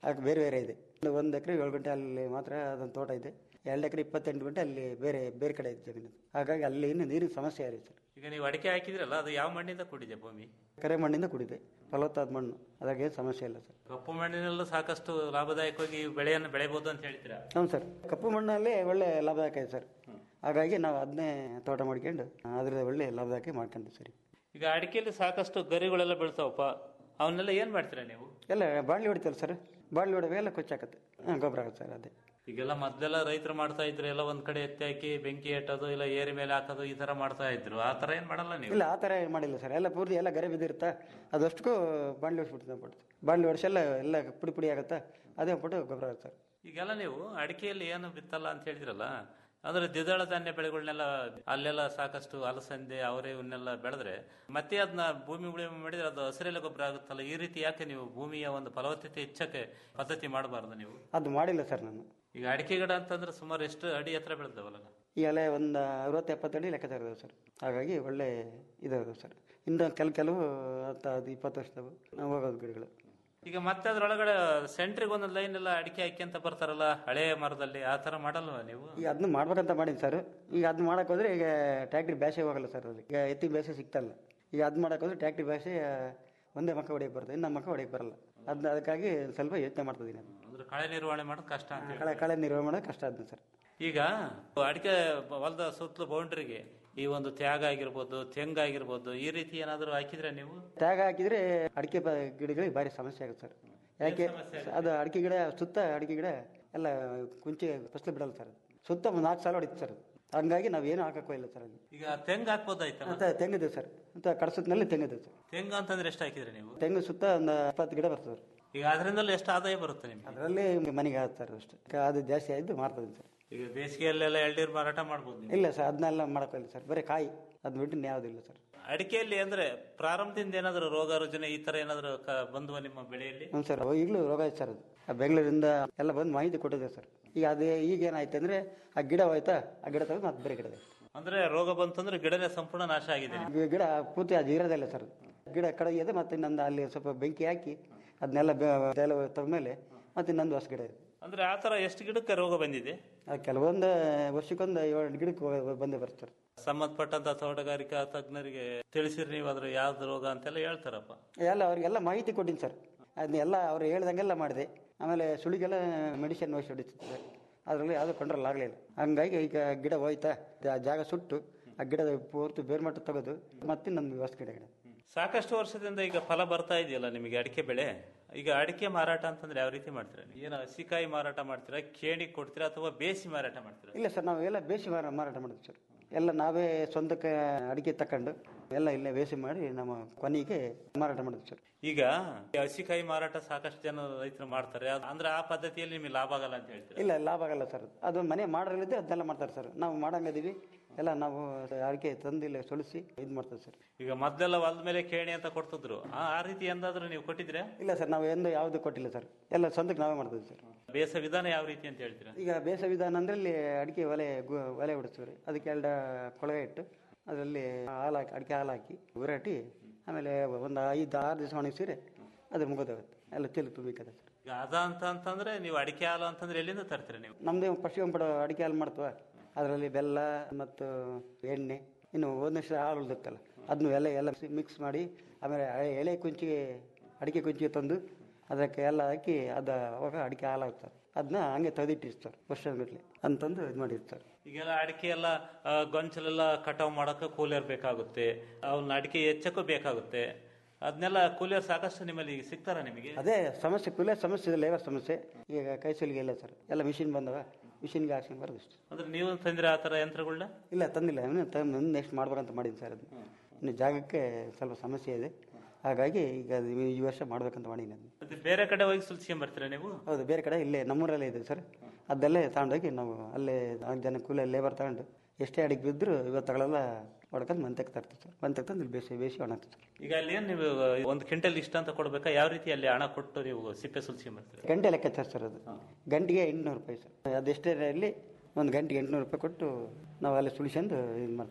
ಅದಕ್ಕೆ ಬೇರೆ ಬೇರೆ ಇದೆ ಒಂದು ಒಂದು ಎಕರೆ ಏಳು ಗಂಟೆ ಅಲ್ಲಿ ಮಾತ್ರ ಅದೊಂದು ತೋಟ ಇದೆ ಎರಡು ಎಕರೆ ಇಪ್ಪತ್ತೆಂಟು ಗಂಟೆ ಅಲ್ಲಿ ಬೇರೆ ಬೇರೆ ಕಡೆ ಇದೆ ಜಮೀನು ಹಾಗಾಗಿ ಅಲ್ಲಿ ಇನ್ನು ನೀರಿನ ಸಮಸ್ಯೆ ಇದೆ ಸರ್ ಈಗ ನೀವು ಅಡಿಕೆ ಹಾಕಿದ್ರಲ್ಲ ಅದು ಯಾವ ಮಣ್ಣಿಂದ ಕೂಡಿದೆ ಭೂಮಿ ಕರೆ ಮಣ್ಣಿಂದ ಕುಡಿದೆ ಫಲವತ್ತಾದ ಮಣ್ಣು ಅದ್ರಾಗೆ ಏನು ಸಮಸ್ಯೆ ಇಲ್ಲ ಸರ್ ಕಪ್ಪು ಮಣ್ಣಿನಲ್ಲೂ ಸಾಕಷ್ಟು ಲಾಭದಾಯಕವಾಗಿ ಬೆಳೆಯನ್ನು ಬೆಳೆಯಬಹುದು ಅಂತ ಹೇಳ್ತೀರಾ ಹ್ಞೂ ಸರ್ ಕಪ್ಪು ಮಣ್ಣಲ್ಲಿ ಒಳ್ಳೆ ಲಾಭದಾಯಕ ಇದೆ ಸರ್ ಹಾಗಾಗಿ ನಾವು ಅದನ್ನೇ ತೋಟ ಮಾಡ್ಕೊಂಡು ಅದ್ರ ಒಳ್ಳೆ ಲಾಭದಾಯಕ ಮಾಡ್ಕೊಂಡ್ವಿ ಸರ್ ಈಗ ಅಡಿಕೆಯಲ್ಲಿ ಸಾಕಷ್ಟು ಗರಿಗಳೆಲ್ಲ ಬೆಳ್ತಾವಪ್ಪ ಅವನ್ನೆಲ್ಲ ಏನ್ ಮಾಡ್ತೀರಾ ನೀವು ಎಲ್ಲ ಬಾಳ್ಲಿ ಹೊಡಿತಲ್ಲ ಸರ್ ಬಾಳ್ಲಿ ಹೊಡೆದಾಗ ಎಲ್ಲ ಕೊಚ್ಚಾಕತ್ತೆ ಹಾಂ ಗೊಬ್ಬರ ಆಗುತ್ತೆ ಸರ್ ಅದೇ ಈಗೆಲ್ಲ ಮೊದಲೆಲ್ಲ ರೈತರು ಮಾಡ್ತಾ ಇದ್ರು ಎಲ್ಲ ಒಂದ್ ಕಡೆ ಎತ್ತಿ ಹಾಕಿ ಬೆಂಕಿ ಎಟ್ಟೋದು ಇಲ್ಲ ಏರಿ ಮೇಲೆ ಹಾಕೋದು ಈ ತರ ಮಾಡ್ತಾ ಇದ್ರು ಆ ತರ ಏನ್ ಮಾಡಲ್ಲ ನೀವು ಇಲ್ಲ ಆ ಥರ ಏನು ಮಾಡಿಲ್ಲ ಸರ್ ಎಲ್ಲ ಪೂರ್ತಿ ಎಲ್ಲ ಗರೆ ಬಿದ್ದಿರುತ್ತಾ ಅದಷ್ಟಕ್ಕೂ ಬಾಣ್ಲಿ ಹೊಡಿಸ್ಬಿಡ್ತೀವಿ ಬಿಡ್ತು ಬಾಣ್ಲಿ ಹೊಡಿಸೆಲ್ಲ ಎಲ್ಲ ಪುಡಿ ಪುಡಿ ಆಗುತ್ತಾ ಅದೇ ಬಿಟ್ಟು ಗೊಬ್ಬರ ಆಗುತ್ತೆ ಸರ್ ಈಗೆಲ್ಲ ನೀವು ಅಡಿಕೆಯಲ್ಲಿ ಏನು ಬಿತ್ತಲ್ಲ ಅಂತ ಹೇಳಿದ್ರಲ್ಲ ಅಂದ್ರೆ ದ್ವಿದಳ ಧಾನ್ಯ ಬೆಳೆಗಳನ್ನೆಲ್ಲ ಅಲ್ಲೆಲ್ಲ ಸಾಕಷ್ಟು ಅಲಸಂದೆ ಅವರೇ ಇವನ್ನೆಲ್ಲ ಬೆಳೆದ್ರೆ ಮತ್ತೆ ಅದನ್ನ ಭೂಮಿ ಉಳುಮೆ ಮಾಡಿದ್ರೆ ಅದು ಹಸಿರೆಲೆ ಗೊಬ್ಬರ ಆಗುತ್ತಲ್ಲ ಈ ರೀತಿ ಯಾಕೆ ನೀವು ಭೂಮಿಯ ಒಂದು ಫಲವತ್ತತೆ ಹೆಚ್ಚಕ್ಕೆ ಪದ್ಧತಿ ಮಾಡಬಾರ್ದು ನೀವು ಅದು ಮಾಡಿಲ್ಲ ಸರ್ ನಾನು ಈಗ ಅಡಿಕೆ ಗಿಡ ಅಂತಂದ್ರೆ ಸುಮಾರು ಎಷ್ಟು ಅಡಿ ಹತ್ರ ಬೆಳೆದವಲ್ಲ ಈ ಎಲೆ ಒಂದು ಅರವತ್ತು ಎಪ್ಪತ್ತು ಅಡಿ ಲೆಕ್ಕಾಚಾರ ಇದಾವೆ ಸರ್ ಹಾಗಾಗಿ ಒಳ್ಳೆ ಇದಾವೆ ಸರ್ ಇನ್ನು ಕೆಲ ಕೆಲವು ಹತ್ತು ಅದು ಇಪ್ಪತ್ತು ವರ್ಷದವು ನಾವು ಹೋಗೋದು ಗಿಡಗಳು ಈಗ ಮತ್ತೆ ಅದ್ರೊಳಗಡೆ ಸೆಂಟ್ರಿಗೆ ಒಂದೊಂದು ಲೈನ್ ಎಲ್ಲ ಅಡಿಕೆ ಹಾಕಿ ಅಂತ ಬರ್ತಾರಲ್ಲ ಹಳೆಯ ಮರದಲ್ಲಿ ಆ ತರ ಮಾಡಲ್ವಾ ನೀವು ಈಗ ಅದನ್ನ ಮಾಡ್ಬೇಕಂತ ಮಾಡೀನಿ ಸರ್ ಈಗ ಅದನ್ನ ಮಾಡಕ್ ಹೋದ್ರೆ ಈಗ ಟ್ಯಾಕ್ಟ್ರಿ ಬ್ಯಾಸೆ ಹೋಗಲ್ಲ ಸರ್ ಅದು ಈಗ ಎತ್ತಿ ಬ್ಯಾಸೆ ಸಿಗ್ತಲ್ಲ ಈಗ ಅದನ್ನ ಮಾಡಕ್ ಹೋದ್ರೆ ಟ್ಯಾಕ್ಟ್ರಿ ಬ್ಯಾಸೆ ಒಂದೇ ಮಕ್ಕ ಹೊಡಿಯಕ್ಕೆ ಬರ್ತದೆ ಇನ್ನು ಮಕ್ಕ ಹೊಡಿಯಕ್ಕೆ ಬರಲ್ಲ ಅದನ್ನ ಅದಕ್ಕಾಗಿ ಸ್ವಲ್ಪ ಯೋಚನೆ ಮಾಡ್ತಿದ್ದೀನಿ ಅದು ಅಂದ್ರೆ ಕಳೆ ನಿರ್ವಹಣೆ ಮಾಡೋದು ಕಷ್ಟ ಅಂತ ಹೇಳಿ. ಕಳೆ ಕಳೆ ನಿರ್ವಹಣೆ ಮಾಡೋದು ಕಷ್ಟ ಆದ್ನ ಸರ್ ಈಗ ಅಡಿಕೆ ಹೊಲದ ಸುತ್ತಲೂ ಬೌಂಡ್ರಿಗೆ ಈ ಒಂದು ತ್ಯಾಗ ಆಗಿರ್ಬೋದು ತೆಂಗು ಆಗಿರ್ಬೋದು ಈ ರೀತಿ ಏನಾದರೂ ಹಾಕಿದ್ರೆ ನೀವು ತ್ಯಾಗ ಹಾಕಿದ್ರೆ ಅಡಿಕೆ ಬ- ಗಿಡಗಳಿಗೆ ಭಾರಿ ಸಮಸ್ಯೆ ಆಗುತ್ತೆ ಸರ್ ಯಾಕೆ ಅದು ಅಡಿಕೆ ಗಿಡ ಸುತ್ತ ಅಡಿಕೆ ಗಿಡ ಎಲ್ಲ ಕುಂಚಿ ಫಸಲು ಬಿಡಲ್ಲ ಸರ್ ಸುತ್ತ ಒಂದು ನಾಲ್ಕು ಸಾಲ ಹೊಡಿತು ಸರ್ ಹಂಗಾಗಿ ನಾವು ಏನು ಹಾಕಕ್ಕೂ ಇಲ್ಲ ಸರ್ ಅಲ್ಲಿ ಈಗ ತೆಂಗು ಹಾಕ್ಬೋದಾಯ್ತಲ್ಲ ಮತ್ತೆ ತೆಂಗಿದೆ ಸರ್ ಅಂತ ಕಡಸತ್ನಲ್ಲಿ ತೆಂಗಿದೆ ಸರ್ ತೆಂಗು ಅಂತಂದ್ರೆ ಎಷ್ಟು ಹಾಕಿದ್ರೆ ನೀವು ತೆಂಗು ಸುತ್ತ ಒಂದು ಇಪ್ಪತ್ತು ಗಿಡ ಬರ್ತದೆ ಸರ್ ಈಗ ಅದರಿಂದಲೂ ಎಷ್ಟು ಆದಾಯ ಬರುತ್ತೆ ನಿಮ್ಗೆ ಅದರಲ್ಲಿ ಮನೆಗೆ ಆಗುತ್ತೆ ಸರ್ ಅಷ್ಟೇ ಅದು ಜಾಸ್ತಿ ಆಯ್ತು ಮಾಡ್ತದೆ ಸರ್ ಈಗ ಬೇಸಿಗೆಯಲ್ಲೆಲ್ಲ ಎಳ್ನೀರು ಮಾರಾಟ ಮಾಡ್ಬೋದು ನೀವು ಇಲ್ಲ ಸರ್ ಅದನ್ನೆಲ್ಲ ಮಾಡೋಕ್ಕಿಲ್ಲ ಸರ್ ಬರೀ ಕಾಯಿ ಅದು ಬಿಟ್ಟು ಯಾವುದಿಲ್ಲ ಸರ್ ಅಡಿಕೆಯಲ್ಲಿ ಅಂದ್ರೆ ಪ್ರಾರಂಭದಿಂದ ಏನಾದರೂ ರೋಗ ರುಜಿನ ಈ ತರ ಏನಾದರೂ ಕ- ಬಂದ್ವ ನಿಮ್ಮ ಬೆಳೆಯಲ್ಲಿ ಹ್ಞೂ ಸರ್ ಈಗಲೂ ರೋಗ ಐತೆ ಸರ್ ಅದು ಆ ಬೆಂಗಳೂರಿಂದ ಎಲ್ಲ ಬಂದು ಮಾಹಿತಿ ಕೊಟ್ಟಿದೆ ಸರ್ ಈಗ ಅದು ಈಗ ಏನಾಯ್ತು ಅಂದ್ರೆ ಆ ಗಿಡ ಹೋಯ್ತಾ ಆ ಗಿಡ ತೆಗೆದು ಮತ್ತೆ ಬೇರೆ ಗಿಡ ಇದೆ. ಅಂದ್ರೆ ರೋಗ ಬಂತಂದ್ರೆ ಗಿಡನೇ ಸಂಪೂರ್ಣ ನಾಶ ಆಗಿದೆ ಈ ಗಿಡ ಪೂರ್ತಿ ಅದು ಇರೋದಿಲ್ಲ ಸರ್ ಗಿಡ ಕಡಗಿದೆ ಮತ್ತೆ ಇನ್ನೊಂದು ಅಲ್ಲಿ ಸ್ವಲ್ಪ ಬೆಂಕಿ ಹಾಕಿ ಅದನ್ನೆಲ್ಲ ಎಲ್ಲ ತೆಗ್ದ್ಮೇಲೆ ಮತ್ತೆ ಇನ್ನೊಂದು ಹೊಸ ಗಿಡ ಇದೆ ಅಂದ್ರೆ ಆ ತರ ಎಷ್ಟು ಗಿಡಕ್ಕೆ ರೋಗ ಬಂದಿದೆ ಅದು ಕೆಲವೊಂದು ವರ್ಷಕ್ಕೊಂದು ಏಳು ಗಿಡಕ್ಕೆ ಹೋಗ್- ಬಂದೇ ಬರುತ್ತೆ ಸರ್ ಸಂಬಂಧಪಟ್ಟಂತ ತೋಟಗಾರಿಕಾ ತಜ್ಞರಿಗೆ ತಿಳಿಸಿರಿ ನೀವು ಅದ್ರ ಯಾವ್ದು ರೋಗ ಅಂತೆಲ್ಲ ಹೇಳ್ತಾರಪ್ಪ ಎಲ್ಲ ಅವ್ರಿಗೆಲ್ಲ ಮಾಹಿತಿ ಕೊಟ್ಟಿನಿ ಸರ್ ಅದನ್ನೆಲ್ಲ ಅವ್ರು ಹೇಳ್ದಂಗೆಲ್ಲ ಮಾಡಿದೆ ಆಮೇಲೆ ಸುಳಿಗೆಲ್ಲ ಮೆಡಿಸಿನ್ ಔಷಧಿ ಹೊಡಿತಿದ್ದೆ ಅದರಲ್ಲಿ ಯಾವುದೂ ಕಂಟ್ರೋಲ್ ಆಗಲಿಲ್ಲ ಹಂಗಾಗಿ ಈಗ ಗಿಡ ಹೋಯ್ತಾ ಆ ಜಾಗ ಸುಟ್ಟು ಆ ಗಿಡದ ಪೂರ್ತಿ ಬೇರೆ ಮಟ್ಟ ತೆಗೆದು ಮತ್ತೆ ನನ್ನ ಹೊಸ ಗಿಡ ಗಿಡ ಸಾಕಷ್ಟು ವರ್ಷದಿಂದ ಈಗ ಫಲ ಬರ್ತಾ ಇದೆಯಲ್ಲ ನಿಮಗೆ ಅಡಿಕೆ ಬೆಳೆ ಈಗ ಅಡಿಕೆ ಮಾರಾಟ ಅಂತಂದ್ರೆ ಯಾವ ರೀತಿ ಮಾಡ್ತೀರಾ ನೀವು? ಏನು ಹಸಿಕಾಯಿ ಮಾರಾಟ ಮಾಡ್ತೀರಾ ಕೇಣಿ ಕೊಡ್ತೀರಾ ಅಥವಾ ಬೇಸಿ ಮಾರಾಟ ಮಾಡ್ತೀರಾ ಇಲ್ಲ ಸರ್ ನಾವು ಎಲ್ಲ ಬೇಸಿ ಮಾರ ಮಾರಾಟ ಮಾಡಿದ್ವಿ ಸರ್ ಎಲ್ಲ ನಾವೇ ಸ್ವಂತಕ್ಕೆ ಅಡಿಕೆ ತಕೊಂಡು ಎಲ್ಲ ಇಲ್ಲೇ ಬೇಸಿ ಮಾಡಿ ನಮ್ಮ ಕೊನೆಗೆ ಮಾರಾಟ ಮಾಡಿದ್ವಿ ಸರ್ ಈಗ ಈ ಹಸಿಕಾಯಿ ಮಾರಾಟ ಸಾಕಷ್ಟು ಜನ ರೈತರು ಮಾಡ್ತಾರೆ ಅದ್- ಅಂದ್ರೆ ಆ ಪದ್ಧತಿಯಲ್ಲಿ ನಿಮಗೆ ಲಾಭ ಆಗಲ್ಲ ಅಂತ ಹೇಳ್ತೀರಾ ಇಲ್ಲ ಲಾಭ ಆಗಲ್ಲ ಸರ್ ಅದು ಮನೆ ಮಾಡೋರಿದ್ದೆ ಅದನ್ನೆಲ್ಲ ಮಾಡ್ತಾರೆ ಸರ್ ನಾವು ಮಾಡಂಗದೀವಿ ಎಲ್ಲ ನಾವು ಅಡಿಕೆ ತಂದಿಲ್ಲ ಸೊಲಿಸಿ ಇದು ಮಾಡ್ತೇವೆ ಸರ್ ಈಗ ಮೊದಲೆಲ್ಲ ಹೊಲದ ಮೇಲೆ ಕೇಣಿ ಅಂತ ಕೊಡ್ತಿದ್ರು ಆ ಆ ರೀತಿ ಎಂದಾದ್ರೂ ನೀವು ಕೊಟ್ಟಿದ್ರೆ ಇಲ್ಲ ಸರ್ ನಾವು ಎಂದು ಯಾವುದು ಕೊಟ್ಟಿಲ್ಲ ಸರ್ ಎಲ್ಲ ಸ್ವಂತಕ್ಕೆ ನಾವೇ ಮಾಡ್ತೀವಿ ಸರ್ ಬೇಸ ವಿಧಾನ ಯಾವ ರೀತಿ ಅಂತ ಹೇಳ್ತೀರಾ ಈಗ ಬೇಸ ವಿಧಾನ ಅಂದ್ರೆ ಇಲ್ಲಿ ಅಡಿಕೆ ಒಲೆ ಗು- ಒಲೆ ಹೊಡಿಸ್ತೀವಿ ರೀ ಅದಕ್ಕೆ ಎರಡು ಕೊಳವೆ ಇಟ್ಟು ಅದರಲ್ಲಿ ಹಾಲು ಹಾಕಿ ಅಡಿಕೆ ಹಾಲು ಹಾಕಿ ಉರಟಿ ಆಮೇಲೆ ಒಂದು ಐದು ಆರು ದಿವಸ ಒಣಗಿಸಿದ್ರೆ ಅದು ಮುಗಿದೋಗುತ್ತೆ ಎಲ್ಲ ಚೀಲ ತುಂಬಬೇಕಾದ್ರೆ ಸರ್ ಈಗ ಅದ ಅಂತ ಅಂತಂದ್ರೆ ನೀವು ಅಡಿಕೆ ಹಾಲು ಅಂತಂದ್ರೆ ಎಲ್ಲಿಂದ ತರ್ತೀರಾ ನೀವು ನಮ್ಮದೇ ಫಸ್ಟಿಗೆ ಒಂದು ಪಡ ಅಡಿಕೆ ಹಾಲು ಮಾಡ್ತವ ಅದರಲ್ಲಿ ಬೆಲ್ಲ ಮತ್ತು ಎಣ್ಣೆ ಇನ್ನು ಒಂದಷ್ಟು ಹಾಲು ಉಳಿದುತ್ತಲ್ಲ ಅದನ್ನು ಎಲ್ಲ ಎಲ್ಲ ಮಿಕ್ಸ್ ಮಾಡಿ ಆಮೇಲೆ ಎ- ಎಳೆ ಕುಂಚಿಗೆ ಅಡಿಕೆ ಕುಂಚಿಗೆ ತಂದು ಅದಕ್ಕೆ ಎಲ್ಲ ಹಾಕಿ ಅದು ಅವಾಗ ಅಡಿಕೆ ಹಾಲು ಆಗ್ತದೆ ಅದನ್ನ ಹಂಗೆ ತೆಗೆದಿಟ್ಟಿರ್ತಾರೆ ವರ್ಷದ ಗಟ್ಟಲೆ ಅಂತಂದು ಇದು ಮಾಡಿರ್ತಾರೆ ಈಗೆಲ್ಲ ಅಡಿಕೆ ಎಲ್ಲ ಆ, ಗೊಂಚಲೆಲ್ಲ ಕಟಾವ್ ಮಾಡಕ್ಕೆ ಕೂಲಿಯರ್ ಬೇಕಾಗುತ್ತೆ ಅವನ್ನ ಅಡಿಕೆ ಹೆಚ್ಚಕ್ಕೂ ಬೇಕಾಗುತ್ತೆ ಅದನ್ನೆಲ್ಲ ಕೂಲಿಯರ್ ಸಾಕಷ್ಟು ನಿಮ್ಮಲ್ಲಿ ಸಿಗ್ತಾರ ನಿಮಗೆ ಅದೇ ಸಮಸ್ಯೆ ಕುಲೆ ಸಮಸ್ಯೆ ಇದೆ ಲೇಬರ್ ಸಮಸ್ಯೆ ಈಗ ಕೈ ಸುಲಿಗೆ ಇಲ್ಲ ಸರ್ ಎಲ್ಲ ಮಿಷಿನ್ ಬಂದವ ಮಿಷಿನ್ಗೆ ಹಾಕ್ಸ್ಕೊಂಡು ಬರೋದು ಇಷ್ಟು ಅಂದ್ರೆ ನೀವು ತಂದಿರ ಆ ತರ ಯಂತ್ರಗಳನ್ನ ಇಲ್ಲ ತಂದಿಲ್ಲ ಇನ್ನು ತಂದು ನೆಕ್ಸ್ಟ್ ಮಾಡ್ಬೇಕಂತ ಮಾಡೀನಿ ಸರ್ ಅದು ಇನ್ನು ಜಾಗಕ್ಕೆ ಸ್ವಲ್ಪ ಸಮಸ್ಯೆ ಇದೆ ಹಾಗಾಗಿ ಈಗ ಅದು ಈ ವರ್ಷ ಮಾಡ್ಬೇಕಂತ ಮಾಡೀನಿ ಅದನ್ನ ಮತ್ತೆ ಬೇರೆ ಕಡೆ ಹೋಗಿ ಸುಲ್ಸ್ಕೊಂಡ್ ಬರ್ತೀರಾ ನೀವು ಹೌದು ಬೇರೆ ಕಡೆ ಇಲ್ಲೇ ನಮ್ಮೂರಲ್ಲೇ ಇದೆ ಸರ್ ಅದಲ್ಲೇ ತಗೊಂಡೋಗಿ ನಾವು ಅಲ್ಲೇ ನಾಲ್ಕು ಜನ ಕೂಲಿ ಲೇಬರ್ ತಗೊಂಡು ಎಷ್ಟೇ ಅಡಿಗೆ ಬಿದ್ದರೂ ಇವತ್ತು ತಗೊಳಲ್ಲ ಹೊಡ್ಕೊಂಡು ಮಂತಕ್ಕೆ ತರ್ತೀವಿ ಸರ್ ಮಂತಕ್ಕೆ ತಂದು ಇಲ್ಲಿ ಬೇಸಿ ಬೇಸಿ ಒಣಗ್ತೀವಿ ಸರ್ ಈಗ ಅಲ್ಲಿ ಏನ್ ನೀವು ಒಂದು ಕ್ವಿಂಟಲ್ ಇಷ್ಟ ಅಂತ ಕೊಡ್ಬೇಕಾ ಯಾವ ರೀತಿ ಅಲ್ಲಿ ಹಣ ಕೊಟ್ಟು ನೀವು ಸಿಪ್ಪೆ ಸುಲ್ಸ್ಕೊಂಡ್ ಬರ್ತೀರಾ ಗಂಟೆ ಲೆಕ್ಕಾಚಾರ ಸರ್ ಅದು ಗಂಟೆಗೆ ಎಂಟುನೂರು ರೂಪಾಯಿ ಸರ್ ಅದೆಷ್ಟೇ ಇರಲಿ ಒಂದು ಗಂಟೆಗೆ ಎಂಟುನೂರು ರೂಪಾಯಿ ಕೊಟ್ಟು ನಾವು ಅಲ್ಲಿ ಸುಳಿಸ್ಕೊಂಡು ಇದು ಮಾಡ್ತೀವಿ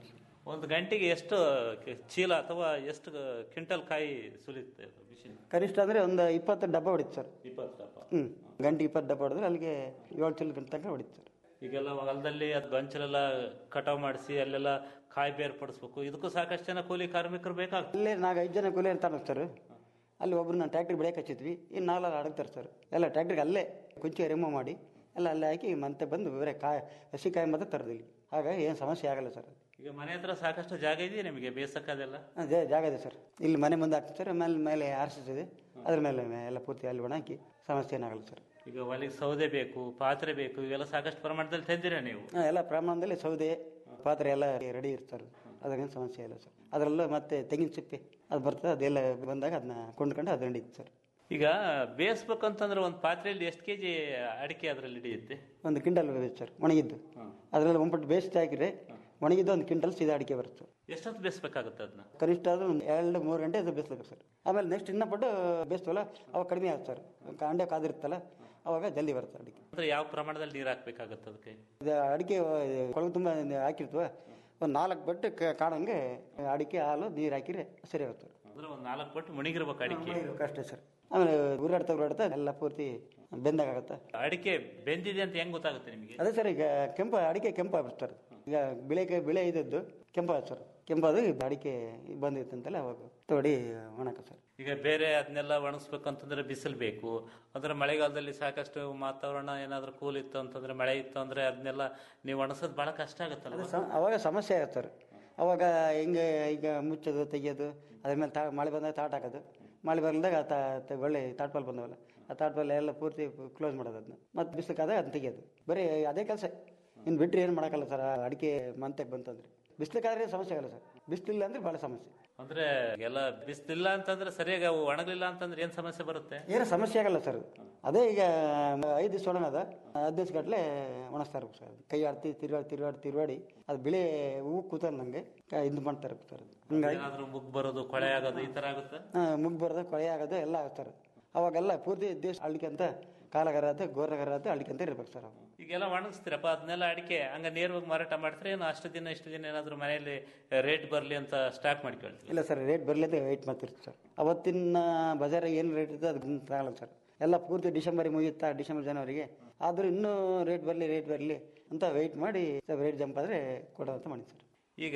ಒಂದು ಗಂಟೆಗೆ ಎಷ್ಟು ಕೆ- ಚೀಲ ಅಥವಾ ಎಷ್ಟು ಕ್ವಿಂಟಲ್ ಕಾಯಿ ಸುಲಿಯುತ್ತೆ ಮಿಷಿನ್ ಕನಿಷ್ಠ ಅಂದ್ರೆ ಒಂದು ಇಪ್ಪತ್ತು ಡಬ್ಬ ಹೊಡಿತು ಸರ್ ಇಪ್ಪತ್ತು ಡಬ್ಬ ಹ್ಮ್ ಗಂಟೆ ಇಪ್ಪತ್ತು ಡಬ್ಬ ಹೊಡೆದ್ರೆ ಅಲ್ಲಿಗೆ ಏಳು ಚಿಲ್ ಗಂಟೆ ತನಕ ಹೊಡಿತು ಸರ್ ಈಗೆಲ್ಲ ಹೊಲದಲ್ಲಿ ಅದು ಗಂಚಲೆಲ್ಲ ಕಟಾವ್ ಮಾಡಿಸಿ ಅಲ್ಲೆಲ್ಲ ಕಾಯಿ ಬೇರ್ಪಡಿಸ್ಬೇಕು ಇದಕ್ಕೂ ಸಾಕಷ್ಟು ಜನ ಕೂಲಿ ಕಾರ್ಮಿಕರು ಬೇಕಾಗ್ತದೆ ಅಲ್ಲೇ ನಾಲ್ಕು ಐದು ಜನ ಕೂಲಿ ಇರ್ತಾರೆ ಸರ್ ಅಲ್ಲಿ ಒಬ್ರು ನಾನು ಟ್ಯಾಕ್ಟ್ರಿ ಬೆಳೆಯಕ್ಕೆ ಹಚ್ಚಿದ್ವಿ ಇನ್ನು ನಾಲ್ಕು ಅಡಗ್ತಾರೆ ಸರ್ ಎಲ್ಲ ಟ್ಯಾಕ್ಟ್ರಿಗೆ ಅಲ್ಲೇ ಕುಂಚಿ ರಿಮೂವ್ ಮಾಡಿ ಎಲ್ಲ ಅಲ್ಲೇ ಹಾಕಿ ಮತ್ತೆ ಬಂದು ಬೇರೆ ಕಾಯಿ ಹಸಿ ಕಾಯಿ ಮಾತ್ರ ತರೋದಿಲ್ಲ ಹಾಗಾಗಿ ಏನು ಸಮಸ್ಯೆ ಆಗಲ್ಲ ಸರ್ ಈಗ ಮನೆ ಹತ್ರ ಸಾಕಷ್ಟು ಜಾಗ ಇದೆಯಾ ನಿಮಗೆ ಬೇಸಕ್ಕದೆಲ್ಲ ಅದೇ ಜಾಗ ಇದೆ ಸರ್ ಇಲ್ಲಿ ಮನೆ ಮುಂದೆ ಹಾಕ್ತೀವಿ ಸರ್ ಮೇಲೆ ಮೇಲೆ ಆರ್ ಸಿ ಇದೆ ಅದ್ರ ಮೇಲೆ ಎಲ್ಲ ಪೂರ್ತಿ ಅಲ್ಲಿ ಒಣ ಹಾಕಿ ಸಮಸ್ಯೆ ಏನಾಗಲ್ಲ ಸರ್ ಈಗ ಒಲೆಗೆ ಸೌದೆ ಬೇಕು ಪಾತ್ರೆ ಬೇಕು ಇವೆಲ್ಲ ಸಾಕಷ್ಟು ಪ್ರಮಾಣದಲ್ಲಿ ತಂದಿರಾ ನೀವು ಹಾ, ಎಲ್ಲ ಪ್ರಮಾಣದಲ್ಲಿ ಸೌದೆ ಪಾತ್ರೆ ಎಲ್ಲ ರೆಡಿ ಇರ್ತಾರೆ ಅದ್ರೇನು ಸಮಸ್ಯೆ ಇಲ್ಲ ಸರ್ ಅದರಲ್ಲೂ ಮತ್ತೆ ತೆಂಗಿನ ಸಿಪ್ಪೆ ಅದು ಬರ್ತದೆ ಅದೆಲ್ಲ ಬಂದಾಗ ಅದನ್ನ ಕೊಂಡ್ಕೊಂಡು ಅದು ನಡೀತು ಸರ್ ಈಗ ಬೇಯಿಸ್ಬೇಕಂತಂದ್ರೆ ಒಂದು ಪಾತ್ರೆಯಲ್ಲಿ ಎಷ್ಟು ಕೆಜಿ ಅಡಿಕೆ ಅದರಲ್ಲಿ ಹಿಡಿಯುತ್ತೆ ಒಂದು ಕ್ವಿಂಟಲ್ ಬೇಕು ಸರ್ ಒಣಗಿದ್ದು ಅದರಲ್ಲಿ ಒಂಪಟ್ಟು ಬೇಯಿಸಿ ಹಾಕಿದ್ರೆ ಒಣಗಿದ್ದು ಒಂದು ಕ್ವಿಂಟಲ್ ಸೀದಾ ಅಡಿಕೆ ಬರುತ್ತೆ ಎಷ್ಟೊತ್ತು ಬೇಯಿಸ್ಬೇಕಾಗುತ್ತೆ ಅದನ್ನ ಕನಿಷ್ಠ ಅದು ಒಂದು ಎರಡು ಮೂರು ಗಂಟೆ ಅದು ಬೇಯಿಸ್ಬೇಕು ಸರ್ ಆಮೇಲೆ ನೆಕ್ಸ್ಟ್ ಇನ್ನ ಪಟ್ಟು ಬೇಯಿಸ್ತೀವಲ್ಲ ಅವಾಗ ಕಡಿಮೆ ಆಗುತ್ತೆ ಸರ್ ಅಂಡೆ ಕಾದಿರುತ್ತಲ್ಲ ಅವಾಗ ಜಲ್ದಿ ಬರುತ್ತೆ ಅಡಿಕೆ ಅಂದ್ರೆ ಯಾವ ಪ್ರಮಾಣದಲ್ಲಿ ನೀರು ಹಾಕ್ಬೇಕಾಗುತ್ತೆ ಅದಕ್ಕೆ ಇದು ಅಡಿಕೆ ಕೊಳಕು ತುಂಬ ಹಾಕಿರ್ತೀವ ಒಂದು ನಾಲ್ಕು ಬಟ್ಟೆ ಕ- ಕಾಣಂಗೆ ಅಡಿಕೆ ಹಾಲು ನೀರು ಹಾಕಿದ್ರೆ ಸರಿ ಆಗುತ್ತೆ ಅಂದ್ರೆ ಒಂದು ನಾಲ್ಕು ಪಟ್ಟು ಮುಣಿಗಿರ್ಬೇಕು ಅಡಿಕೆ ಅಷ್ಟೇ ಸರ್ ಆಮೇಲೆ ಉರುಗಾಡ್ತಾ ಉರುಗಾಡ್ತಾ ಎಲ್ಲ ಪೂರ್ತಿ ಬೆಂದಾಗುತ್ತೆ ಅಡಿಕೆ ಬೆಂದಿದೆ ಅಂತ ಹೆಂಗ್ ಗೊತ್ತಾಗುತ್ತೆ ನಿಮಗೆ ಅದೇ ಸರ್ ಈಗ ಕೆಂಪು ಅಡಿಕೆ ಕೆಂಪು ಆಗ್ಬಿಡ್ತು ಸರ್ ಈಗ ಬಿಳೆಗೆ ಬಿಳೆ ಇದ್ದದ್ದು ಕೆಂಪು ಆಯ್ತು ಸರ್ ಕೆಂಪಾದು ಇದು ಅಡಿಕೆ ಬಂದಿತ್ತು ಅಂತಲ್ಲ ಅವಾಗ ತೋಡಿ ಒಣಕ ಸರ್ ಈಗ ಬೇರೆ ಅದನ್ನೆಲ್ಲ ಒಣಗಿಸ್ಬೇಕಂತಂದ್ರೆ ಬಿಸಿಲು ಬೇಕು ಅಂದ್ರೆ ಮಳೆಗಾಲದಲ್ಲಿ ಸಾಕಷ್ಟು ವಾತಾವರಣ ಏನಾದ್ರೂ ಕೂಲ್ ಇತ್ತು ಅಂತಂದ್ರೆ ಮಳೆ ಇತ್ತು ಅಂದ್ರೆ ಅದನ್ನೆಲ್ಲ ನೀವು ಒಣಸೋದು ಬಹಳ ಕಷ್ಟ ಆಗುತ್ತಲ್ಲ ಸ- ಅವಾಗ ಸಮಸ್ಯೆ ಆಗುತ್ತೆ ಸರ್ ಅವಾಗ ಹಿಂಗೆ ಈಗ ಮುಚ್ಚೋದು ತೆಗಿಯೋದು ಅದ್ರ ಮೇಲೆ ತಾ ಮಳೆ ಬಂದಾಗ ತಾಟ್ ಹಾಕೋದು ಮಳೆ ಬರ್ಲಿದಾಗ ಆ ತಾ- ತ- ಒಳ್ಳೆ ತಾಟ್ಪಾಲ್ ಬಂದವಲ್ಲ ಆ ತಾಟ್ಪಾಲ್ ಎಲ್ಲ ಪೂರ್ತಿ ಕ್ಲೋಸ್ ಮಾಡೋದು ಅದನ್ನ ಮತ್ತೆ ಬಿಸಿಲಕ್ಕಾದಾಗ ಅದನ್ನ ತೆಗಿಯೋದು ಬರೀ ಅದೇ ಕೆಲಸ ಇನ್ನು ಬಿಟ್ಟರೆ ಏನು ಮಾಡೋಕ್ಕಲ್ಲ ಸರ್ ಆ ಅಡಿಕೆ ಮಂತಕ್ಕೆ ಬಂತಂದ್ರೆ ಬಿಸ್ಲಕ್ಕಾದ್ರೆ ಸಮಸ್ಯೆ ಆಗಲ್ಲ ಸರ್ ಬಿಸಿಲಿಲ್ಲ ಅಂದ್ರೆ ಭಾಳ ಸಮಸ್ಯೆ ಅಂದ್ರೆ ಎಲ್ಲ ಬಿಸಿಲಿಲ್ಲ ಅಂತಂದ್ರೆ ಸರಿಯಾಗಿ ಅವು ಒಣಗಲಿಲ್ಲ ಅಂತಂದ್ರೆ ಏನ್ ಸಮಸ್ಯೆ ಬರುತ್ತೆ ಏನು ಸಮಸ್ಯೆ ಆಗಲ್ಲ ಸರ್ ಅದೇ ಈಗ ಐದು ದಿವಸ ಒಣಗದ ಹತ್ತು ದಿವಸ ಗಟ್ಟಲೆ ಒಣಗಿಸ್ತಾ ಇರ್ಬೇಕು ಸರ್ ಕೈ ಆಡ್ತಿ ತಿರುಗಾಡಿ ತಿರುಗಾಡಿ ತಿರುಗಾಡಿ ಅದು ಬಿಳಿ ಹೂವು ಕೂತಲ್ಲ ನಂಗೆ ಇದು ಮಾಡ್ತಾ ಇರ್ಬೇಕು ಸರ್ ಹಂಗಾಗಿ ಏನಾದ್ರೂ ಮುಗ್ ಬರೋದು ಕೊಳೆ ಆಗೋದು ಈ ತರ ಆಗುತ್ತೆ ಮುಗ್ ಬರೋದು ಕೊಳೆ ಆಗೋದು ಎಲ್ಲ ಆಗ್ತಾರೆ ಅವಾಗೆಲ್ಲ ಪೂರ್ತಿ ದೇಶ ಅಳ್ಕೊಂತ ಕಾಲಗರ ಆತು ಗೋರಗರ ಆತು ಅಳ್ಕೊಂತ ಇರ್ಬೇಕು ಸರ್ ಅವು ಈಗೆಲ್ಲ ಒಣಗಿಸ್ತೀರಪ್ಪ ಅದನ್ನೆಲ್ಲ ಅಡಿಕೆ ಹಂಗ ನೇರವಾಗಿ ಮಾರಾಟ ಮಾಡ್ತಾರೆ ಏನು ಅಷ್ಟು ದಿನ ಇಷ್ಟು ದಿನ ಏನಾದ್ರು ಮನೆಯಲ್ಲಿ ರೇಟ್ ಬರ್ಲಿ ಅಂತ ಸ್ಟಾಕ್ ಮಾಡ್ಕೊಳ್ತೀವಿ ಇಲ್ಲ ಸರ್ ರೇಟ್ ಬರಲಿದೆ ವೆಯ್ಟ್ ಮಾಡ್ತಿರ್ತೀವಿ ಸರ್ ಅವತ್ತಿನ ಬಜಾರಿಗೆ ಏನು ರೇಟ್ ಇರ್ತದೆ ಅದಕ್ಕೆ ತಗೊಳ್ಳಲ್ಲ ಸರ್ ಎಲ್ಲ ಪೂರ್ತಿ ಡಿಸೆಂಬರಿಗೆ ಮುಗಿಯುತ್ತಾ ಡಿಸೆಂಬರ್ ಜನವರಿಗೆ ಆದರೂ ಇನ್ನೂ ರೇಟ್ ಬರಲಿ ರೇಟ್ ಬರಲಿ ಅಂತ ವೆಯ್ಟ್ ಮಾಡಿ ರೇಟ್ ಜಂಪ್ ಆದರೆ ಕೊಡೋ ಅಂತ ಮಾಡಿ ಸರ್ ಈಗ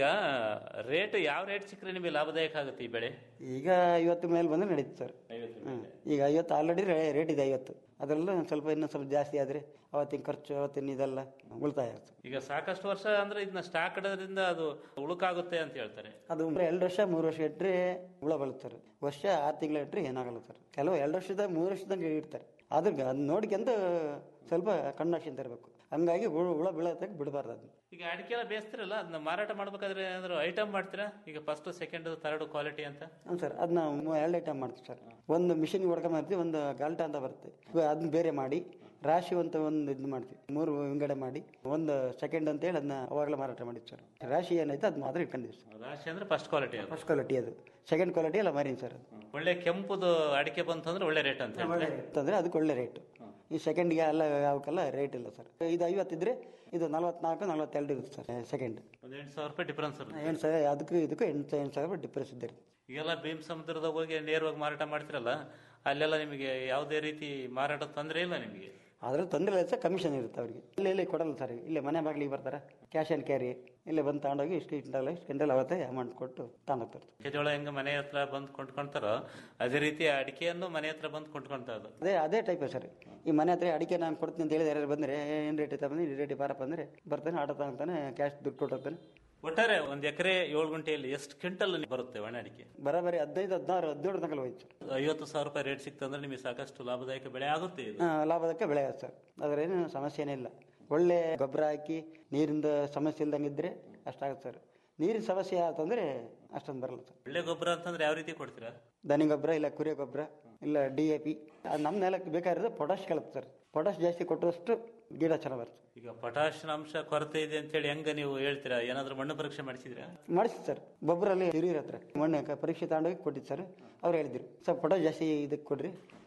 ರೇಟ್ ಯಾವ ರೇಟ್ ಸಿಕ್ಕರೆ ನಿಮಗೆ ಲಾಭದಾಯಕ ಆಗುತ್ತೆ ಈ ಬೆಳೆ ಈಗ ಐವತ್ತು ಮೇಲೆ ಬಂದರೆ ನಡೀತು ಸರ್ ಹ್ಮ್. ಈಗ ಐವತ್ತು ಆಲ್ರೆಡಿ ರೇಟ್ ಇದೆ ಐವತ್ತು ಅದರಲ್ಲೂ ಒಂದ್ ಸ್ವಲ್ಪ ಇನ್ನೂ ಸ್ವಲ್ಪ ಜಾಸ್ತಿ ಆದರೆ ಅವತ್ತಿನ ಖರ್ಚು ಅವತ್ತಿನ ಇದೆಲ್ಲ ಉಳಿತಾಯ ಆಗುತ್ತೆ ಈಗ ಸಾಕಷ್ಟು ವರ್ಷ ಅಂದ್ರೆ ಇದನ್ನ ಸ್ಟಾಕ್ ಇಡೋದ್ರಿಂದ ಅದು ಉಳುಕಾಗುತ್ತೆ ಅಂತ ಹೇಳ್ತಾರೆ ಅದು ಎರಡು ವರ್ಷ ಮೂರು ವರ್ಷ ಇಟ್ಟರೆ ಹುಳ ಬಳುತ್ತಾರೆ ವರ್ಷ ಆರು ತಿಂಗಳು ಇಟ್ಟರೆ ಏನಾಗಲ್ಲ ಸರ್ ಕೆಲವು ಎರಡು ವರ್ಷದ ಮೂರು ವರ್ಷದಂಗೆ ಇಡ್ತಾರೆ ಆದ್ರೆ ಅದನ್ನ ನೋಡ್ಕೊಂತ ಸ್ವಲ್ಪ ಕಣ್ಣಾಕ್ಷಿಂತ ಇರಬೇಕು ಹಂಗಾಗಿ ಹುಳ ಹುಳ ಬೀಳತಕ್ಕೆ ಬಿಡಬಾರ್ದು ಅದನ್ನ ಈಗ ಅಡಿಕೆ ಎಲ್ಲ ಬೇಯಿಸ್ತಿರಲ್ಲ ಅದನ್ನ ಮಾರಾಟ ಮಾಡ್ಬೇಕಾದ್ರೆ ಏನಾದ್ರು ಐಟಮ್ ಮಾಡ್ತೀರಾ ಈಗ ಫಸ್ಟ್ ಸೆಕೆಂಡ್ ಥರ್ಡ್ ಕ್ವಾಲಿಟಿ ಅಂತ ಹ್ಞೂ ಸರ್ ಅದನ್ನ ಎರಡು ಐಟಮ್ ಮಾಡ್ತೀವಿ ಸರ್ ಒಂದು ಮಿಷಿನ್ ಹೊಡ್ಕೊಂಬರ್ತೀವಿ ಒಂದು ಗಾಲ್ಟ ಅಂತ ಬರುತ್ತೆ ಅದನ್ನ ಬೇರೆ ಮಾಡಿ ರಾಶಿ ಅಂತ ಒಂದು ಇದು ಮಾಡ್ತೀವಿ ಮೂರು ವಿಂಗಡೆ ಮಾಡಿ ಒಂದು ಸೆಕೆಂಡ್ ಅಂತ ಹೇಳಿ ಅದನ್ನ ಅವಾಗಲೇ ಮಾರಾಟ ಮಾಡಿದ್ವಿ ಸರ್ ರಾಶಿ ಏನೈತೆ ಅದು ಮಾತ್ರ ಇಟ್ಕೊಂಡಿದ್ವಿ ಸರ್ ರಾಶಿ ಅಂದ್ರೆ ಫಸ್ಟ್ ಕ್ವಾಲಿಟಿ ಅದು ಫಸ್ಟ್ ಕ್ವಾಲಿಟಿ ಅದು ಸೆಕೆಂಡ್ ಕ್ವಾಲಿಟಿ ಎಲ್ಲ ಮಾರಿನಿ ಸರ್ ಅದು ಒಳ್ಳೆ ಕೆಂಪುದು ಅಡಿಕೆ ಬಂತಂದ್ರೆ ಒಳ್ಳೆ ರೇಟ್ ಅಂತ ಹೇಳ್ತಾರೆ ಅಂತಂದ್ರೆ ಅದಕ್ಕೆ ಒಳ್ಳೆ ರೇಟ್ ಈ ಸೆಕೆಂಡ್ಗೆ ಎಲ್ಲ ಅವಕ್ಕೆಲ್ಲ ರೇಟ್ ಇಲ್ಲ ಸರ್ ಇದು ಐವತ್ತಿದ್ರೆ ಇದು ನಲ್ವತ್ನಾಲ್ಕು ನಲ್ವತ್ತೆರಡು ಇರುತ್ತೆ ಸರ್ ಸೆಕೆಂಡ್ ಒಂದು ಎಂಟು ಸಾವಿರ ರೂಪಾಯಿ ಡಿಫ್ರೆನ್ಸ್ ಇರುತ್ತೆ ಎಂಟು ಸಾವಿರ ಅದಕ್ಕೂ ಇದಕ್ಕೂ ಎಂಟು ಎಂಟು ಸಾವಿರ ಡಿಫ್ರೆನ್ಸ್ ಇದೆ ಈಗೆಲ್ಲ ಭೀಮ್ ಸಮುದ್ರದಾಗ ಹೋಗಿ ನೇರವಾಗಿ ಮಾರಾಟ ಮಾಡ್ತಿರಲ್ಲ ಅಲ್ಲೆಲ್ಲ ನಿಮಗೆ ಯಾವುದೇ ರೀತಿ ಮಾರಾಟ ತೊಂದರೆ ಇಲ್ಲ ನಿಮಗೆ ಅದ್ರಲ್ಲಿ ತೊಂದರೆ ಇಲ್ಲ ಸರ್ ಕಮಿಷನ್ ಇರುತ್ತೆ ಅವರಿಗೆ ಇಲ್ಲಿ ಇಲ್ಲಿ ಕೊಡಲ್ಲ ಸರ್ ಇಲ್ಲೇ ಮನೆ ಬಾಗಿಲಿಗೆ ಬರ್ತಾರೆ ಕ್ಯಾಶ್ ಆ್ಯಂಡ್ ಕ್ಯಾರಿ ಇಲ್ಲೇ ಬಂದು ತಗೊಂಡೋಗಿ ಇಷ್ಟು ಇಷ್ಟಲ್ಲ ಇಷ್ಟು ಗಂಟೆಲ್ಲ ಅವತ್ತೇ ಅಮೌಂಟ್ ಕೊಟ್ಟು ತಗೊಂಡೋಗ್ತಾರೆ ಮೆಕ್ಕೆಜೋಳ ಹೆಂಗ ಮನೆ ಹತ್ರ ಬಂದು ಕೊಂಡ್ಕೊಂತಾರೋ ಅದೇ ರೀತಿ ಅಡಿಕೆಯನ್ನು ಮನೆ ಹತ್ರ ಬಂದು ಕೊಂಡ್ಕೊಂತ ಅದು ಅದೇ ಅದೇ ಟೈಪ್ ಸರ್ ಈ ಮನೆ ಹತ್ರ ಅಡಿಕೆ ನಾನು ಕೊಡ್ತೀನಿ ಅಂತ ಹೇಳಿದ್ರೆ ಯಾರು ಬಂದರೆ ಏನು ರೇಟ್ ಐತೆ ಬಂದು ರೇಟ್ ಬಾರಪ್ಪ ಅಂದರೆ ಬರ್ತಾನೆ ಆಟೋ ತಗೊಂತಾನೆ ಕ್ಯಾಶ್ ದುಡ್ಡು ಕೊಟ್ಟೋಗ್ತಾನೆ ಒಟ್ಟಾರೆ ಒಂದ್ ಎಕರೆ ಏಳು ಗುಂಟೆಯಲ್ಲಿ ಎಷ್ಟು ಕ್ವಿಂಟಲ್ ಬರುತ್ತೆ ಒಣ ಅಡಿಕೆ ಬರೋಬ್ಬರಿ ಹದಿನೈದು ಹದಿನಾರು ಹದಿನೇಳು ತನಕ ಹೋಯ್ತು ಐವತ್ತು ಸಾವಿರ ರೂಪಾಯಿ ರೇಟ್ ಸಿಕ್ತಂದ್ರೆ ನಿಮಗೆ ಸಾಕಷ್ಟು ಲಾಭದಾಯಕ ಬೆಳೆ ಆಗುತ್ತೆ ಇದು ಆ, ಲಾಭದಕ್ಕೆ ಬೆಳೆ ಆಗುತ್ತೆ ಸರ್ ಅದರೇನು ಸಮಸ್ಯೆನೇ ಇಲ್ಲ ಒಳ್ಳೆ ಗೊಬ್ಬರ ಹಾಕಿ ನೀರಿಂದ ಸಮಸ್ಯೆ ಇಲ್ದಂಗೆ ಇದ್ರೆ ಅಷ್ಟಾಗುತ್ತೆ ಸರ್ ನೀರಿನ ಸಮಸ್ಯೆ ಆತಂದ್ರೆ ಅಷ್ಟೊಂದು ಬರಲ್ಲ ಸರ್ ಒಳ್ಳೆ ಗೊಬ್ಬರ ಅಂತಂದ್ರೆ ಯಾವ ರೀತಿ ಕೊಡ್ತೀರಾ ದನಿ ಗೊಬ್ಬರ ಇಲ್ಲ ಕುರಿ ಗೊಬ್ಬರ ಇಲ್ಲ ಡಿ ಎ ಪಿ ನಮ್ಮ ನೆಲಕ್ಕೆ ಬೇಕಾಗಿರೋದು ಪೊಟಾಶ್ ಕಲತ್ತೆ ಸರ್ ಪೊಟಾಶ್ ಜಾಸ್ತಿ ಕೊಟ್ಟಷ್ಟು ಗಿಡ ಚೆನ್ನಾಗಿ ಬರುತ್ತೆ ಈಗ ಪೊಟಾಷಿಯಂ ಅಂಶ ಕೊರತೆ ಇದೆ ಅಂತ ಹೇಳಿ ಹೆಂಗ ನೀವು ಹೇಳ್ತೀರಾ ಏನಾದ್ರೂ ಮಣ್ಣು ಪರೀಕ್ಷೆ ಮಾಡಿಸಿದ್ರಾ ಮಾಡಿಸಿ ಸರ್ ಗೊಬ್ಬರಲ್ಲಿ ಹಿರಿಯರ ಹತ್ರ ಮಣ್ಣು ಕ- ಪರೀಕ್ಷೆ ತಗೊಂಡೋಗಿ ಕೊಟ್ಟಿದ್ದು ಸರ್ ಅವ್ರು ಹೇಳಿದ್ರು ಸರ್ ಪೊಟಾಶ್ ಜಾಸ್ತಿ ಇದಕ್ಕೆ ಕೊಡ್ರಿ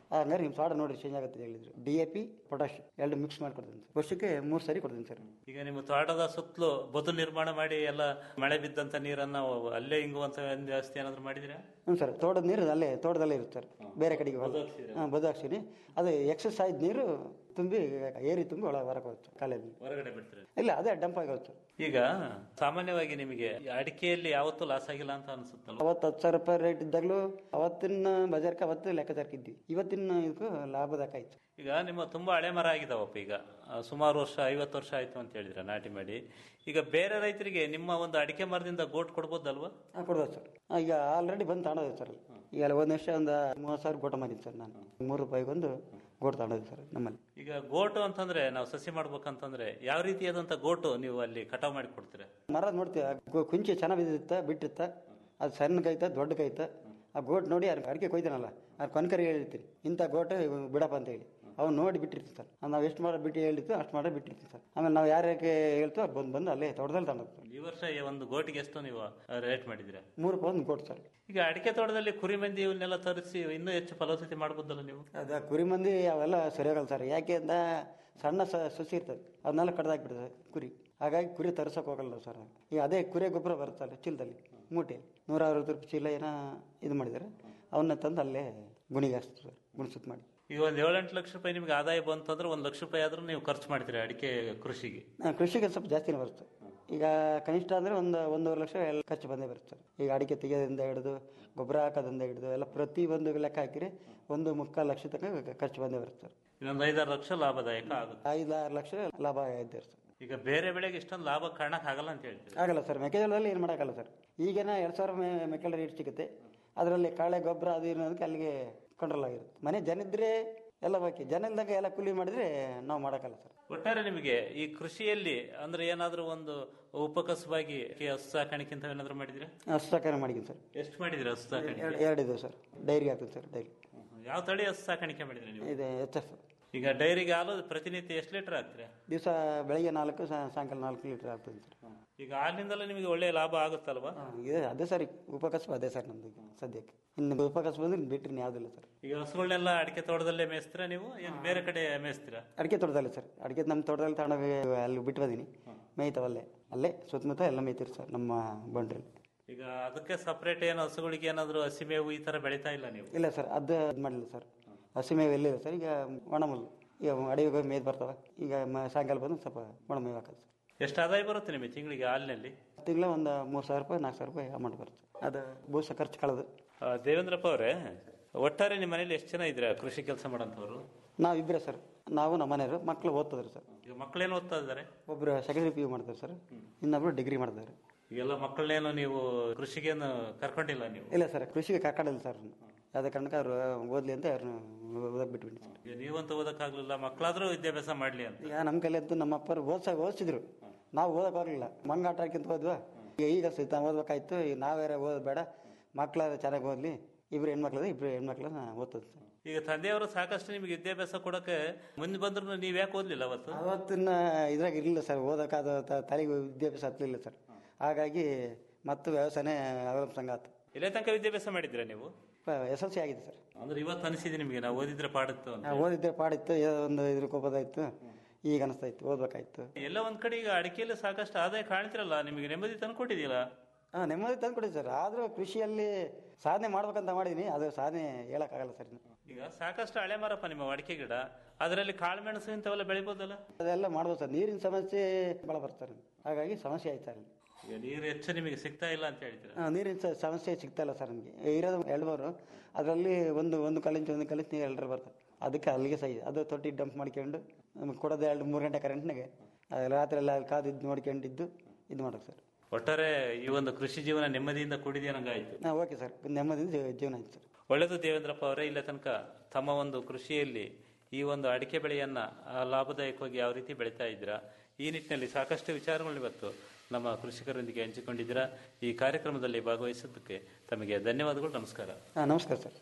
ಹಂಗಾರೆ ನಿಮ್ಮ ತೋಟ ನೋಡಿ ಚೇಂಜ್ ಆಗುತ್ತೆ ಹೇಳಿದ್ರು ಡಿ ಎ ಪಿ ಪೊಟ್ಯಾಶ್ ಎರಡು ಮಿಕ್ಸ್ ಮಾಡಿ ಕೊಡ್ತೀನಿ ಸರ್ ವರ್ಷಕ್ಕೆ ಮೂರು ಸರಿ ಕೊಡ್ತೀನಿ ಸರ್ ಈಗ ನಿಮ್ಮ ತೋಟದ ಸುತ್ತಲೂ ಬದು ನಿರ್ಮಾಣ ಮಾಡಿ ಎಲ್ಲ ಮಳೆ ಬಿದ್ದಂತ ನೀರನ್ನ ಅಲ್ಲೇ ಇಂಗುವಂತ ವ್ಯವಸ್ಥೆ ಏನಾದ್ರು ಮಾಡಿದಿರಾ ಹ್ಞೂ ಸರ್ ತೋಟದ ನೀರು ಅಲ್ಲೇ ತೋಟದಲ್ಲೇ ಇರುತ್ತೆ ಸರ್ ಬೇರೆ ಕಡೆಗೆ ಹಾಂ ಬದು ಹಾಕ್ಸಿನಿ ಅದು ಎಕ್ಸಸ್ ಆಯ್ತು ನೀರು ತುಂಬಿ ಏರಿ ತುಂಬಿ ಒಳಗೆ ಹೊರಗೆ ಹೋಗುತ್ತೆ ಕಾಲೇಜ್ ಹೊರಗಡೆ ಬಿಡ್ತೀರಾ ಇಲ್ಲ ಅದೇ ಡಂಪ್ ಆಗಿ ಹೋಗುತ್ತೆ ಈಗ ಸಾಮಾನ್ಯವಾಗಿ ನಿಮಗೆ ಈ ಅಡಿಕೆಯಲ್ಲಿ ಯಾವತ್ತೂ ಲಾಸ್ ಆಗಿಲ್ಲ ಅಂತ ಅನ್ಸುತ್ತಲ್ಲ ಅವತ್ತು ಹತ್ತು ಸಾವಿರ ರೂಪಾಯಿ ರೇಟ್ ಇದ್ದಾಗಲೂ ಅವತ್ತಿನ ಬಜಾರ್ಗೆ ಅವತ್ತು ಲೆಕ್ಕಾಚಾರಕ್ಕಿದ್ವಿ ಇವತ್ತಿನ ಇದಕ್ಕೂ ಲಾಭದಾಕಾಯ್ತು ಈಗ ನಿಮ್ಮ ತುಂಬಾ ಹಳೆ ಮರ ಆಗಿದಾವಪ್ಪ ಈಗ ಆ, ಸುಮಾರು ವರ್ಷ ಐವತ್ತು ವರ್ಷ ಆಯ್ತು ಅಂತ ಹೇಳಿದ್ರ ನಾಟಿ ಮಾಡಿ ಈಗ ಬೇರೆ ರೈತರಿಗೆ ನಿಮ್ಮ ಒಂದು ಅಡಿಕೆ ಮರದಿಂದ ಗೋಟ್ ಕೊಡ್ಬೋದಲ್ವಾ ಹಾಂ ಕೊಡ್ಬೋದು ಸರ್ ಆ, ಈಗ ಆಲ್ರೆಡಿ ಬಂದು ತಗೊಂಡೋದೆ ಸರ್ ಈಗ ಅಲ್ಲಿ ಒಂದು ವರ್ಷ ಒಂದು ಮೂವತ್ತು ಸಾವಿರ ಗೋಟ ಮಾಡಿದ್ದೀನಿ ಸರ್ ನಾನು ಮೂರು ರೂಪಾಯಿಗೊಂದು ಗೋಟ್ ತಗೊಂಡೋದೆ ಸರ್ ನಮ್ಮಲ್ಲಿ ಈಗ ಗೋಟು ಅಂತಂದ್ರೆ ನಾವು ಸಸಿ ಮಾಡ್ಬೇಕಂತಂದ್ರೆ ಯಾವ ರೀತಿಯಾದಂತ ಗೋಟು ನೀವು ಅಲ್ಲಿ ಕಟಾವ್ ಮಾಡಿ ಕೊಡ್ತೀರಾ ಮರ ನೋಡ್ತೀವಿ ಆ ಗು- ಕುಂಚಿ ಚೆನ್ನಾಗಿ ಬಿದ್ದಿತ್ತ ಬಿಟ್ಟಿತ್ತ ಅದು ಸಣ್ಣ ಕೈತ ದೊಡ್ಡ ಕೈತ ಆ ಗೋಟ್ ನೋಡಿ ಯಾರು ಅಡಿಕೆ ಕೊಯ್ತಾನಲ್ಲ ಆ ಕೊನ್ಕರಿ ಹೇಳಿರ್ತೀನಿ ಇಂಥ ಗೋಟು ಇವ್ ಬಿಡಪ್ಪ ಅಂತ ಹೇಳಿ ಅವ್ನು ನೋಡಿ ಬಿಟ್ಟಿರ್ತೀವಿ ಸರ್ ನಾವು ಎಷ್ಟು ಮಾಡಿ ಬಿಟ್ಟು ಹೇಳಿರ್ತೀವಿ ಅಷ್ಟು ಮಾಡಿ ಬಿಟ್ಟಿರ್ತೀವಿ ಸರ್ ಆಮೇಲೆ ನಾವು ಯಾರ್ಯಾಕೆ ಹೇಳ್ತೀವಿ ಅವ್ರು ಬಂದು ಬಂದು ಅಲ್ಲೇ ತೋಟದಲ್ಲಿ ತಗೊಂಡು ಈ ವರ್ಷ ಈ ಒಂದು ಗೋಟಿಗೆ ಎಷ್ಟು ನೀವು ರೇಟ್ ಮಾಡಿದಿರಾ ಮೂರು ರೂಪಾಯಿ ಒಂದು ಗೋಟ್ ಸರ್ ಈಗ ಅಡಿಕೆ ತೋಟದಲ್ಲಿ ಕುರಿ ಮಂದಿ ಇವನ್ನೆಲ್ಲ ತರಿಸಿ ಇನ್ನೂ ಹೆಚ್ಚು ಫಲವತ್ತತೆ ಮಾಡ್ಬೋದಲ್ಲ ನೀವು ಅದು ಕುರಿ ಮಂದಿ ಅವೆಲ್ಲ ಸರಿಯಾಗಲ್ಲ ಸರ್ ಯಾಕೆ ಅಂತ ಸಣ್ಣ ಸ ಸಸಿ ಇರ್ತದೆ ಅದನ್ನೆಲ್ಲ ಕಡ್ದಾಕ್ಬಿಡ್ತದೆ ಕುರಿ ಹಾಗಾಗಿ ಕುರಿ ತರ್ಸೋಕೆ ಹೋಗಲ್ಲ ಸರ್ ಈಗ ಅದೇ ಕುರಿ ಗೊಬ್ಬರ ಬರುತ್ತಲ್ಲ ಚೀಲದಲ್ಲಿ ಮೂಟೆ ನೂರ ಅರವತ್ತು ರೂಪಾಯಿ ಚೀಲ ಏನೋ ಇದು ಮಾಡಿದ್ದಾರೆ ಅವನ್ನ ತಂದು ಅಲ್ಲೇ ಗುಣಿಗೆ ಹಾಕ್ಸ್ತೀವಿ ಸರ್ ಗುಣಿಸುತ್ತ ಮಾಡಿ ಈಗ ಒಂದ್ ಏಳೆಂಟು ಲಕ್ಷ ರೂಪಾಯಿ ನಿಮ್ಗೆ ಆದಾಯ ಬಂತಂದ್ರೆ ಒಂದ್ ಲಕ್ಷ ರೂಪಾಯಿ ಆದ್ರೂ ನೀವು ಖರ್ಚು ಮಾಡ್ತೀರಾ ಅಡಿಕೆ ಕೃಷಿಗೆ ಆ, ಕೃಷಿಗೆ ಸ್ವಲ್ಪ ಜಾಸ್ತಿನೇ ಬರುತ್ತೆ ಈಗ ಕನಿಷ್ಠ ಅಂದರೆ ಒಂದು ಒಂದೂವರೆ ಲಕ್ಷ ಎಲ್ಲ ಖರ್ಚು ಬಂದೇ ಬರುತ್ತೆ ಸರ್ ಈಗ ಅಡಿಕೆ ತೆಗೆಯೋದ್ರಿಂದ ಹಿಡಿದು ಗೊಬ್ಬರ ಹಾಕೋದ್ರಿಂದ ಹಿಡಿದು ಎಲ್ಲ ಪ್ರತಿ ಒಂದು ಲೆಕ್ಕ ಹಾಕಿದ್ರೆ ಒಂದು ಮುಕ್ಕಾಲು ಲಕ್ಷ ತನಕ ಖರ್ಚು ಬಂದೇ ಬರುತ್ತೆ ಸರ್ ಇನ್ನೊಂದು ಐದಾರು ಲಕ್ಷ ಲಾಭದಾಯಕ ಆಗುತ್ತೆ ಐದು ಆರು ಲಕ್ಷ ಲಾಭ ಇದ್ದೇ ಸರ್ ಈಗ ಬೇರೆ ಬೆಳೆಗೆ ಇಷ್ಟೊಂದು ಲಾಭ ಕಾರಣಕ್ ಆಗಲ್ಲ ಅಂತ ಹೇಳ್ತೀರಿ ಆಗಲ್ಲ ಸರ್ ಮೆಕ್ಕೆಜೋಳದಲ್ಲಿ ಏನು ಮಾಡೋಕ್ಕಲ್ಲ ಸರ್ ಈಗೇನ ಎರಡು ಸಾವಿರ ಮೆ ಮೆಕ್ಕೆಜೋಳ ರೇಟ್ ಸಿಗುತ್ತೆ ಅದರಲ್ಲಿ ಕಾಳೆ ಗೊಬ್ಬರ ಅದು ಇರೋದಕ್ಕೆ ಅಲ್ಲಿಗೆ ಕಂಟ್ರೋಲ್ ಆಗಿರುತ್ತೆ ಮನೆ ಜನ ಇದ್ರೆ ಎಲ್ಲ ಬಾಕಿ ಜನ ಇಲ್ದಾಗ ಎಲ್ಲ ಕೂಲಿ ಮಾಡಿದ್ರೆ ನಾವು ಮಾಡೋಕ್ಕಲ್ಲ ಸರ್ ಒಟ್ಟಾರೆ ನಿಮಗೆ ಈ ಕೃಷಿಯಲ್ಲಿ ಅಂದ್ರೆ ಏನಾದ್ರೂ ಒಂದು ಉಪಕಸವಾಗಿ ಈ ಹಸು ಸಾಕಾಣಿಕೆ ಅಂತ ಏನಾದ್ರು ಮಾಡಿದಿರಾ ಹಸು ಸಾಕಾಣೆ ಮಾಡಿದ್ದೀನಿ ಸರ್ ಎಷ್ಟು ಮಾಡಿದಿರಾ ಹಸು ಸಾಕಾಣಿಕೆ ಎರಡು ಎರಡಿದೆ ಸರ್ ಡೈರಿಗೆ ಹಾಕ್ತೀನಿ ಸರ್ ಡೈರಿ ಯಾವ ತಳಿ ಹಸು ಸಾಕಾಣಿಕೆ ಮಾಡಿದ್ರಿ ನೀವು ಇದೆ ಎಚ್ ಎಫ್ ಈಗ ಡೈರಿಗೆ ಹಾಲು ಪ್ರತಿನಿತ್ಯ ಎಷ್ಟು ಲೀಟರ್ ಹಾಕ್ತೀರಾ ದಿವಸ ಬೆಳಿಗ್ಗೆ ನಾಲ್ಕು ಸಾ- ಸಾಯಂಕಾಲ ನಾಲ್ಕು ಲೀಟರ್ ಆಗ್ತದೆ ಸರ್ ಈಗ ಹಾಲಿನಿಂದಲೇ ನಿಮಗೆ ಒಳ್ಳೆ ಲಾಭ ಆಗುತ್ತಲ್ವಾ ಇದೆ ಅದೇ ಸರ್ ಉಪಕಸಬು ಅದೇ ಸರ್ ನಮ್ದು ಈಗ ಸದ್ಯಕ್ಕೆ ಇನ್ನು ಉಪಕಸಬು ಅಂದ್ರೆ ಬಿಟ್ಟರೆ ಯಾವುದಿಲ್ಲ ಸರ್ ಈಗ ಹಸುಗಳನ್ನೆಲ್ಲ ಅಡಿಕೆ ತೋಟದಲ್ಲೇ ಮೇಯಿಸ್ತೀರಾ ನೀವು ಏನು ಬೇರೆ ಕಡೆ ಮೇಯಿಸ್ತೀರಾ ಅಡಿಕೆ ತೋಟದಲ್ಲಿ ಸರ್ ಅಡಿಕೆ ನಮ್ಮ ತೋಟದಲ್ಲಿ ತಗೊಂಡೋಗಿ ಅಲ್ಲಿ ಬಿಟ್ಟು ಬಂದೀನಿ ಮೇಯ್ತಾವಲ್ಲೇ ಅಲ್ಲೇ ಸುತ್ತಮುತ್ತ ಎಲ್ಲ ಮೇಯ್ತೀರಿ ಸರ್ ನಮ್ಮ ಬಂಡ್ರಲ್ಲಿ ಈಗ ಅದಕ್ಕೆ ಸಪರೇಟ್ ಏನು ಹಸುಗಳಿಗೆ ಏನಾದ್ರು ಹಸಿಮೇವು ಈ ತರ ಬೆಳಿತಾ ಇಲ್ಲ ನೀವು ಇಲ್ಲ ಸರ್ ಅದು ಇದು ಮಾಡಿಲ್ಲ ಸರ್ ಹಸಿಮೇವು ಎಲ್ಲಿದೆ ಸರ್ ಈಗ ಒಣಮಲ್ಲು ಈಗ ಅಡಿಗೆ ಹೋಗಿ ಮೇಯ್ದು ಬರ್ತಾವೆ ಈಗ ಮ- ಸಾಯಂಕಾಲ ಬಂದು ಸ್ವಲ್ಪ ಒಣಮೇವು ಹಾಕೋದು ಸರ್ ಎಷ್ಟು ಆದಾಯ ಬರುತ್ತೆ ನಿಮಗೆ ತಿಂಗಳಿಗೆ ಹಾಲಿನಲ್ಲಿ ತಿಂಗಳ ಒಂದು ಮೂರು ಸಾವಿರ ರೂಪಾಯಿ ನಾಲ್ಕು ಸಾವಿರ ರೂಪಾಯಿ ಅಮೌಂಟ್ ಬರುತ್ತೆ ಅದು ಬೂಸ ಖರ್ಚು ಕಳೆದು ಆ, ದೇವೇಂದ್ರಪ್ಪ ಅವರೇ ಒಟ್ಟಾರೆ ನಿಮ್ಮ ಮನೇಲಿ ಎಷ್ಟು ಜನ ಇದ್ರ ಕೃಷಿ ಕೆಲಸ ಮಾಡೋಂಥವ್ರು ನಾವು ಇಬ್ಬರೇ ಸರ್ ನಾವು ನಮ್ಮ ಮನೆಯವರು ಮಕ್ಕಳು ಓದ್ತಿದ್ರು ಸರ್ ಈಗ ಮಕ್ಕಳೇನು ಓದ್ತಾ ಇದ್ದಾರೆ ಒಬ್ಬರು ಸೆಕೆಂಡರಿ ಪಿ ಯು ಮಾಡ್ತಾರೆ ಸರ್ ಇನ್ನೊಬ್ರು ಡಿಗ್ರಿ ಮಾಡ್ತಾರೆ ಈಗೆಲ್ಲ ಮಕ್ಕಳನ್ನೇನು ನೀವು ಕೃಷಿಗೇನು ಕರ್ಕೊಂಡಿಲ್ಲ ನೀವು ಇಲ್ಲ ಸರ್ ಕೃಷಿಗೆ ಕರ್ಕೊಂಡಿಲ್ಲ ಸರ್ ಯಾವುದೇ ಕಾರಣಕ್ಕೆ ಅವರು ಓದಲಿ ಅಂತ ಅವ್ರನ್ನ ಓದಕ್ಕೆ ಬಿಟ್ಬಿಟ್ಟು ಸರ್ ಈಗ ನೀವಂತೂ ಓದಕ್ಕಾಗ್ಲಿಲ್ಲ ಮಕ್ಕಳಾದ್ರೂ ವಿದ್ಯಾಭ್ಯಾಸ ಮಾಡ್ಲಿ ಅಂತ ಈಗ ನಮ್ಮ ಕೈಲಿ ಅಂತೂ ನಮ್ಮ ಅಪ್ಪರು ಓದ್ಸ ಓದಿಸಿದ್ರು ನಾವು ಓದಕ್ಕೆ ಹೋಗಲಿಲ್ಲ ಮಂಗಾಟ ಹಾಕ್ಯಂತ ಹೋದ್ವಾ ಈಗ ಈಗ ಸಹಿತ ಓದ್ಬೇಕಾಯ್ತು ಈಗ ನಾವ್ಯಾರ ಓದೋದು ಬೇಡ ಮಕ್ಕಳಾದ್ರೆ ಚೆನ್ನಾಗಿ ಓದಲಿ ಇಬ್ರು ಹೆಣ್ಮಕ್ಳದ ಇಬ್ರು ಹೆಣ್ಮಕ್ಳನ್ನ ಓದ್ತದೆ ಸರ್ ಈಗ ತಂದೆಯವರು ಸಾಕಷ್ಟು ನಿಮಗೆ ವಿದ್ಯಾಭ್ಯಾಸ ಕೊಡಕ್ಕೆ ಮುಂದೆ ಬಂದ್ರು ನೀವ್ ಯಾಕೆ ಓದ್ಲಿಲ್ಲ ಅವತ್ತು ಅವತ್ತಿನ ಇದ್ರಾಗ ಇರಲಿಲ್ಲ ಸರ್ ಓದಕ್ಕಾದ ತ- ತಲೆಗೆ ವಿದ್ಯಾಭ್ಯಾಸ ಹತ್ತಲಿಲ್ಲ ಸರ್ ಹಾಗಾಗಿ ಮತ್ತು ವ್ಯವಸಾಯನೇ ಅವಲಂಬಿಸಂಗ ಆತು ಇಲ್ಲೇ ತನಕ ವಿದ್ಯಾಭ್ಯಾಸ ಮಾಡಿದ್ರ ನೀವು ಎಸ್ ಎಲ್ ಸಿ ಆಗಿದೆ ಸರ್ ಅಂದ್ರೆ ಇವತ್ತು ಅನಿಸಿದೆ ನಿಮಗೆ ನಾವು ಓದಿದ್ರೆ ಪಾಡಿತ್ತು ಅಂತ ನಾವು ಓದಿದ್ರೆ ಪಾಡಿತ್ತು ಏನೋ ಒಂದು ಇದ್ರ ಕೋಪದಾಯ್ತು ಈಗ ಅನಿಸ್ತಾ ಇತ್ತು ಓದ್ಬೇಕಾಯ್ತು ಎಲ್ಲ ಒಂದ್ ಕಡೆ ಈಗ ಅಡಿಕೆಯಲ್ಲಿ ಸಾಕಷ್ಟು ಆದಾಯ ಕಾಣ್ತಿರಲ್ಲ ನಿಮಗೆ ನೆಮ್ಮದಿ ತಂದ್ಕೊಟ್ಟಿದೆಯಲ್ಲ ಹಾಂ ನೆಮ್ಮದಿ ತಂದ್ಕೊಡಿ ಸರ್ ಆದರೂ ಕೃಷಿಯಲ್ಲಿ ಸಾಧನೆ ಮಾಡ್ಬೇಕಂತ ಮಾಡಿದೀನಿ ಅದು ಸಾಧನೆ ಹೇಳಕ್ಕಾಗಲ್ಲ ಸರ್ ಇನ್ನು. ಈಗ ಸಾಕಷ್ಟು ಹಳೆ ಮರಪ್ಪ ನಿಮ್ಮ ಅಡಿಕೆ ಗಿಡ ಅದರಲ್ಲಿ ಕಾಳುಮೆಣಸು ಇಂಥವೆಲ್ಲ ಬೆಳಿಬೋದಲ್ಲ ಅದೆಲ್ಲ ಮಾಡ್ಬೋದು ಸರ್ ನೀರಿನ ಸಮಸ್ಯೆ ಭಾಳ ಬರ್ತಾರೆ ಹಾಗಾಗಿ ಸಮಸ್ಯೆ ಆಯ್ತು ಸರ್ ಈಗ ನೀರು ಹೆಚ್ಚು ನಿಮಗೆ ಸಿಗ್ತಾ ಇಲ್ಲ ಅಂತ ಹೇಳ್ತೀರಾ ಆ, ನೀರಿನ ಸ- ಸಮಸ್ಯೆ ಸಿಗ್ತಾ ಇಲ್ಲ ಸರ್ ನಮಗೆ ಇರೋದು ಎರಡು ಅದರಲ್ಲಿ ಒಂದು ಒಂದು ಕಲಿಂಚ್ ಒಂದು ಕಲಿಂಚ್ ನೀರು ಎಲ್ಲರೂ ಬರ್ತದೆ ಅದಕ್ಕೆ ಅಲ್ಲಿಗೆ ಸಹಿ ಅದು ತೊಟ್ಟಿ ಡಂಪ್ ಮಾಡ್ಕೊಂಡು ನಮಗೆ ಕೊಡೋದು ಎರಡು ಮೂರು ಗಂಟೆ ಕರೆಂಟ್ನಾಗೆ ರಾತ್ರಿ ಎಲ್ಲ ಕಾದಿದ್ದು ನೋಡ್ಕೊಂಡಿದ್ದು ಇದು ಮಾಡೋದು ಸರ್ ಒಟ್ಟಾರೆ ಈ ಒಂದು ಕೃಷಿ ಜೀವನ ನೆಮ್ಮದಿಯಿಂದ ಕೂಡಿದೆ ನಂಗಾಯ್ತು ಹಾಂ ಓಕೆ ಸರ್ ನೆಮ್ಮದಿಯಿಂದ ಜೀವ- ಜೀವನ ಆಯ್ತು ಸರ್ ಒಳ್ಳೆಯದು ದೇವೇಂದ್ರಪ್ಪ ಅವರೇ ಇಲ್ಲ ತನಕ ತಮ್ಮ ಒಂದು ಕೃಷಿಯಲ್ಲಿ ಈ ಒಂದು ಅಡಿಕೆ ಬೆಳೆಯನ್ನ ಆ, ಲಾಭದಾಯಕವಾಗಿ ಯಾವ ರೀತಿ ಬೆಳೀತಾ ಇದ್ದೀರಾ ಈ ನಿಟ್ಟಿನಲ್ಲಿ ಸಾಕಷ್ಟು ವಿಚಾರಗಳು ಇವತ್ತು ನಮ್ಮ ಕೃಷಿಕರೊಂದಿಗೆ ಹಂಚಿಕೊಂಡಿದ್ದೀರಾ ಈ ಕಾರ್ಯಕ್ರಮದಲ್ಲಿ ಭಾಗವಹಿಸಿದ್ದಕ್ಕೆ ತಮಗೆ ಧನ್ಯವಾದಗಳು ನಮಸ್ಕಾರ ಹಾಂ ನಮಸ್ಕಾರ ಸರ್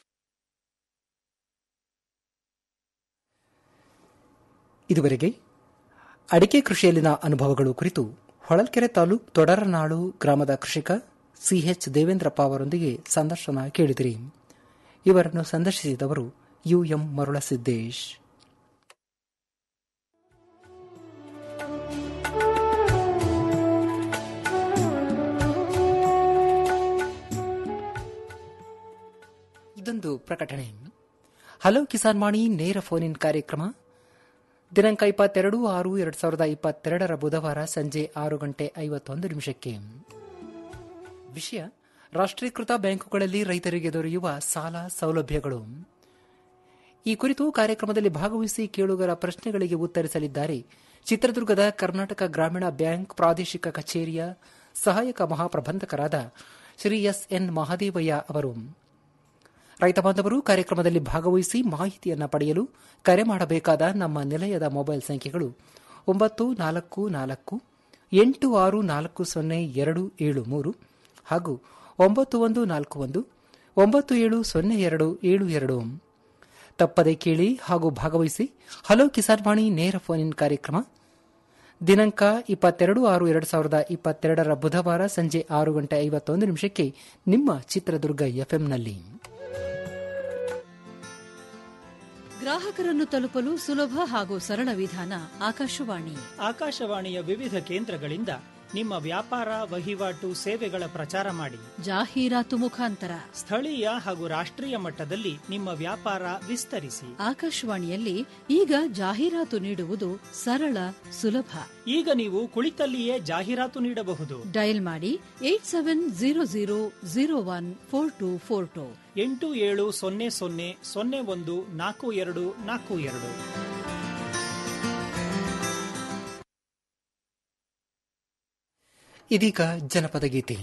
ಇದುವರೆಗೆ ಅಡಿಕೆ ಕೃಷಿಯಲ್ಲಿನ ಅನುಭವಗಳು ಕುರಿತು ಹೊಳಲ್ಕೆರೆ ತಾಲೂಕ್ ತೊಡರನಾಳು ಗ್ರಾಮದ ಕೃಷಿಕ ಸಿಎಚ್ ದೇವೇಂದ್ರಪ್ಪ ಅವರೊಂದಿಗೆ ಸಂದರ್ಶನ ಕೇಳಿದಿರಿ ಇವರನ್ನು ಸಂದರ್ಶಿಸಿದವರು ಯುಎಂ ಮರುಳಸಿದ್ದೇಶ್ ಇದೊಂದು ಪ್ರಕಟಣೆ ಹಲೋ ಕಿಸಾನ್ ವಾಣಿ ನೇರ ಫೋನ್ ಇನ್ ಕಾರ್ಯಕ್ರಮ ದಿನಾಂಕ ಇಪ್ಪತ್ತೆರಡು ಆರು ಎರಡ್ ಸಾವಿರದ ಇಪ್ಪತ್ತೆರಡರ ಬುಧವಾರ ಸಂಜೆ ಆರು ಗಂಟೆ ಐವತ್ತೊಂದು ನಿಮಿಷಕ್ಕೆ ವಿಷಯ ರಾಷ್ಟ್ರೀಕೃತ ಬ್ಯಾಂಕುಗಳಲ್ಲಿ ರೈತರಿಗೆ ದೊರೆಯುವ ಸಾಲ ಸೌಲಭ್ಯಗಳು ಈ ಕುರಿತು ಕಾರ್ಯಕ್ರಮದಲ್ಲಿ ಭಾಗವಹಿಸಿ ಕೇಳುಗರ ಪ್ರಶ್ನೆಗಳಿಗೆ ಉತ್ತರಿಸಲಿದ್ದಾರೆ ಚಿತ್ರದುರ್ಗದ ಕರ್ನಾಟಕ ಗ್ರಾಮೀಣ ಬ್ಯಾಂಕ್ ಪ್ರಾದೇಶಿಕ ಕಚೇರಿಯ ಸಹಾಯಕ ಮಹಾಪ್ರಬಂಧಕರಾದ ಶ್ರೀ ಎಸ್ ಎನ್ ಮಹಾದೇವಯ್ಯ ಅವರು ರೈತ ಬಾಂಧವರು ಕಾರ್ಯಕ್ರಮದಲ್ಲಿ ಭಾಗವಹಿಸಿ ಮಾಹಿತಿಯನ್ನು ಪಡೆಯಲು ಕರೆ ಮಾಡಬೇಕಾದ ನಮ್ಮ ನಿಲಯದ ಮೊಬೈಲ್ ಸಂಖ್ಯೆಗಳು ಒಂಬತ್ತು ನಾಲ್ಕು ನಾಲ್ಕು ಎಂಟು ಆರು ನಾಲ್ಕು ಸೊನ್ನೆ ಎರಡು ಏಳು ಮೂರು ಹಾಗೂ ಒಂಬತ್ತು ಒಂದು ನಾಲ್ಕು ಒಂದು ಒಂಬತ್ತು ಏಳು ಸೊನ್ನೆ ಎರಡು ಏಳು ಎರಡು ತಪ್ಪದೆ ಕೇಳಿ ಹಾಗೂ ಭಾಗವಹಿಸಿ ಹಲೋ ಕಿಸಾನ್ ವಾಣಿ ನೇರ ಫೋನ್ ಇನ್ ಕಾರ್ಯಕ್ರಮ ದಿನಾಂಕ ಇಪ್ಪತ್ತೆರಡು ಆರು ಎರಡು ಸಾವಿರದ ಇಪ್ಪತ್ತೆರಡರ ಬುಧವಾರ ಸಂಜೆ ಆರು ಗಂಟೆ ಐವತ್ತೊಂದು ನಿಮಿಷಕ್ಕೆ ನಿಮ್ಮ ಚಿತ್ರದುರ್ಗ ಎಫ್ಎಂನಲ್ಲಿ ಗ್ರಾಹಕರನ್ನು ತಲುಪಲು ಸುಲಭ ಹಾಗೂ ಸರಳ ವಿಧಾನ ಆಕಾಶವಾಣಿ ಆಕಾಶವಾಣಿಯ ವಿವಿಧ ಕೇಂದ್ರಗಳಿಂದ ನಿಮ್ಮ ವ್ಯಾಪಾರ ವಹಿವಾಟು ಸೇವೆಗಳ ಪ್ರಚಾರ ಮಾಡಿ ಜಾಹೀರಾತು ಮುಖಾಂತರ ಸ್ಥಳೀಯ ಹಾಗೂ ರಾಷ್ಟ್ರೀಯ ಮಟ್ಟದಲ್ಲಿ ನಿಮ್ಮ ವ್ಯಾಪಾರ ವಿಸ್ತರಿಸಿ ಆಕಾಶವಾಣಿಯಲ್ಲಿ ಈಗ ಜಾಹೀರಾತು ನೀಡುವುದು ಸರಳ ಸುಲಭ ಈಗ ನೀವು ಕುಳಿತಲ್ಲಿಯೇ ಜಾಹೀರಾತು ನೀಡಬಹುದು ಡಯಲ್ ಮಾಡಿ eight seven zero zero zero one four two four two ಎಂಟು ಏಳು ಸೊನ್ನೆ ಸೊನ್ನೆ ಸೊನ್ನೆ ಒಂದು ನಾಲ್ಕು ಎರಡು ನಾಲ್ಕು ಎರಡು ಇದೀಗ ಜನಪದ ಗೀತೆ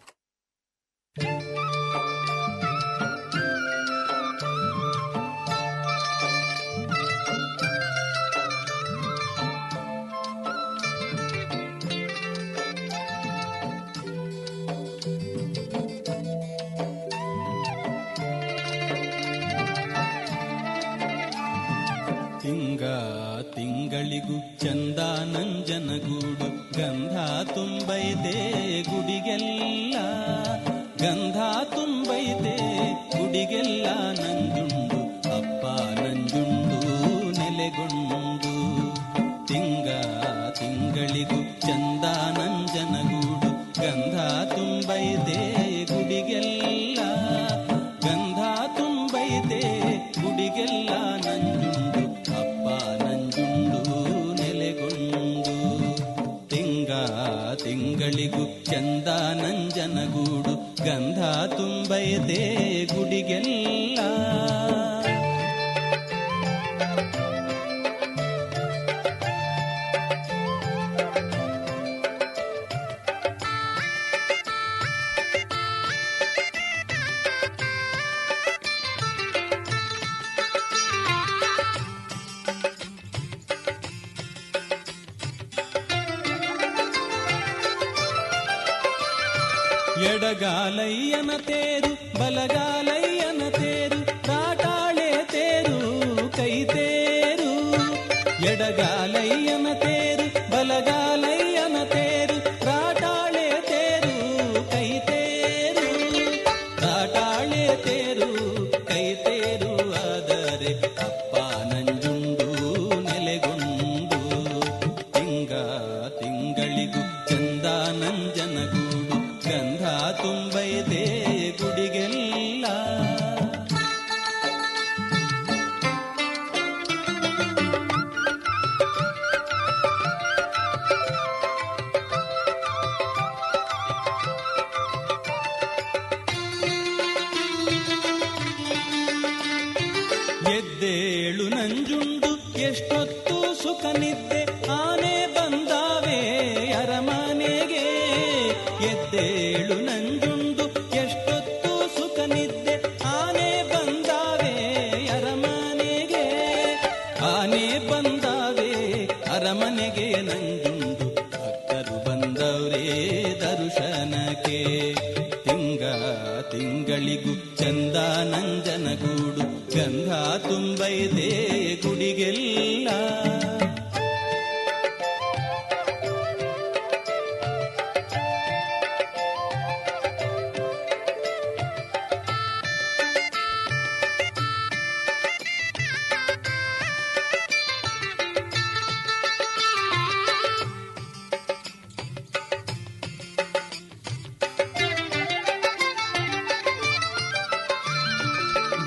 ತಿಂಗ ತಿಂಗಳಿಗೂ ಚಂದ ನಂಜನಗೂಡು ಗಂಧ ತುಂಬೈತೆ ಗುಡಿಗೆಲ್ಲ ಗಂಧ ತುಂಬೈತೆ ಗುಡಿಗೆಲ್ಲ ನಂಜುಂಡು ಅಪ್ಪ ನಂಜುಂಡು ನೆಲೆಗೊಂಡು ತಿಂಗ ತಿಂಗಳಿಗೂ ಚಂದ ನಂಜನಗೂಡು ಗಂಧ ತುಂಬೈತೆ ಗುಡಿಗೆಲ್ಲ ಗಂಧ ತುಂಬೈತೆ ಗುಡಿಗೆಲ್ಲ ನಂಜುಂಡು ಅಪ್ಪ ನಂಜುಂಡು ನೆಲೆಗೊಂಡು ತಿಂಗ ತಿಂಗಳಿಗೂ ಚಂದ ನಂಜನಗೂಡು ಗಂಧ ತುಂಬೈತೆ ಗುಡಿಗೆಲ್ಲ ಎಡಗಾಲಯ್ಯನ ತೇರು ಬಲಗಾಲಯ್ಯನ ತೇರು ಕಾಟಾಳೆ ತೇರು ಕೈ ತೇರು ಎಡಗಾಲಯ್ಯನ ತೇರು ಬಲಗಾಲಯ್ಯನ ತೇರು ಕಾಟಾಳೆ ತೇರು ಕೈ ತೇರು ಕಾಟಾಳೆ ತೇರು ಕೈ ತೇರು ಆದರೆ ಅಪ್ಪ ನಂಜುಂಡು ನೆಲೆಗೊಂಡು ತಿಂಗ ತಿಂಗಳಿಗೂ ಚಂದ ನಂಜನಗೂಡು ಗಂಧ ತುಂಬೈತೆ ಗುಡಿಗೆಲ್ಲ ಎದ್ದೇಳು ನಂಜುಂಡು ಎಷ್ಟೊತ್ತು ಸುಖ ನಿದ್ದೆ ಆನೆ ಬಂದಾವೆ ಅರಮನೆಗೆ ಎದ್ದೇಳು ನಂಜುಂಡು ಎಷ್ಟೊತ್ತು ಸುಖ ನಿದ್ದೆ ಆನೆ ಬಂದಾವೆ ಅರಮನೆಗೆ ಆನೆ ಬಂದಾವೆ ಅರಮನೆಗೆ ನಂಜುಂಡು ಭಕ್ತರು ಬಂದವರೇ ದರ್ಶನಕ್ಕೆ ತಿಂಗ ತಿಂಗಳಿಗೂ ಚಂದ ನಂಜನಗೂಡು ಗಂಧ ತುಂಬೈದೆ ಗುಡಿಗೆಲ್ಲ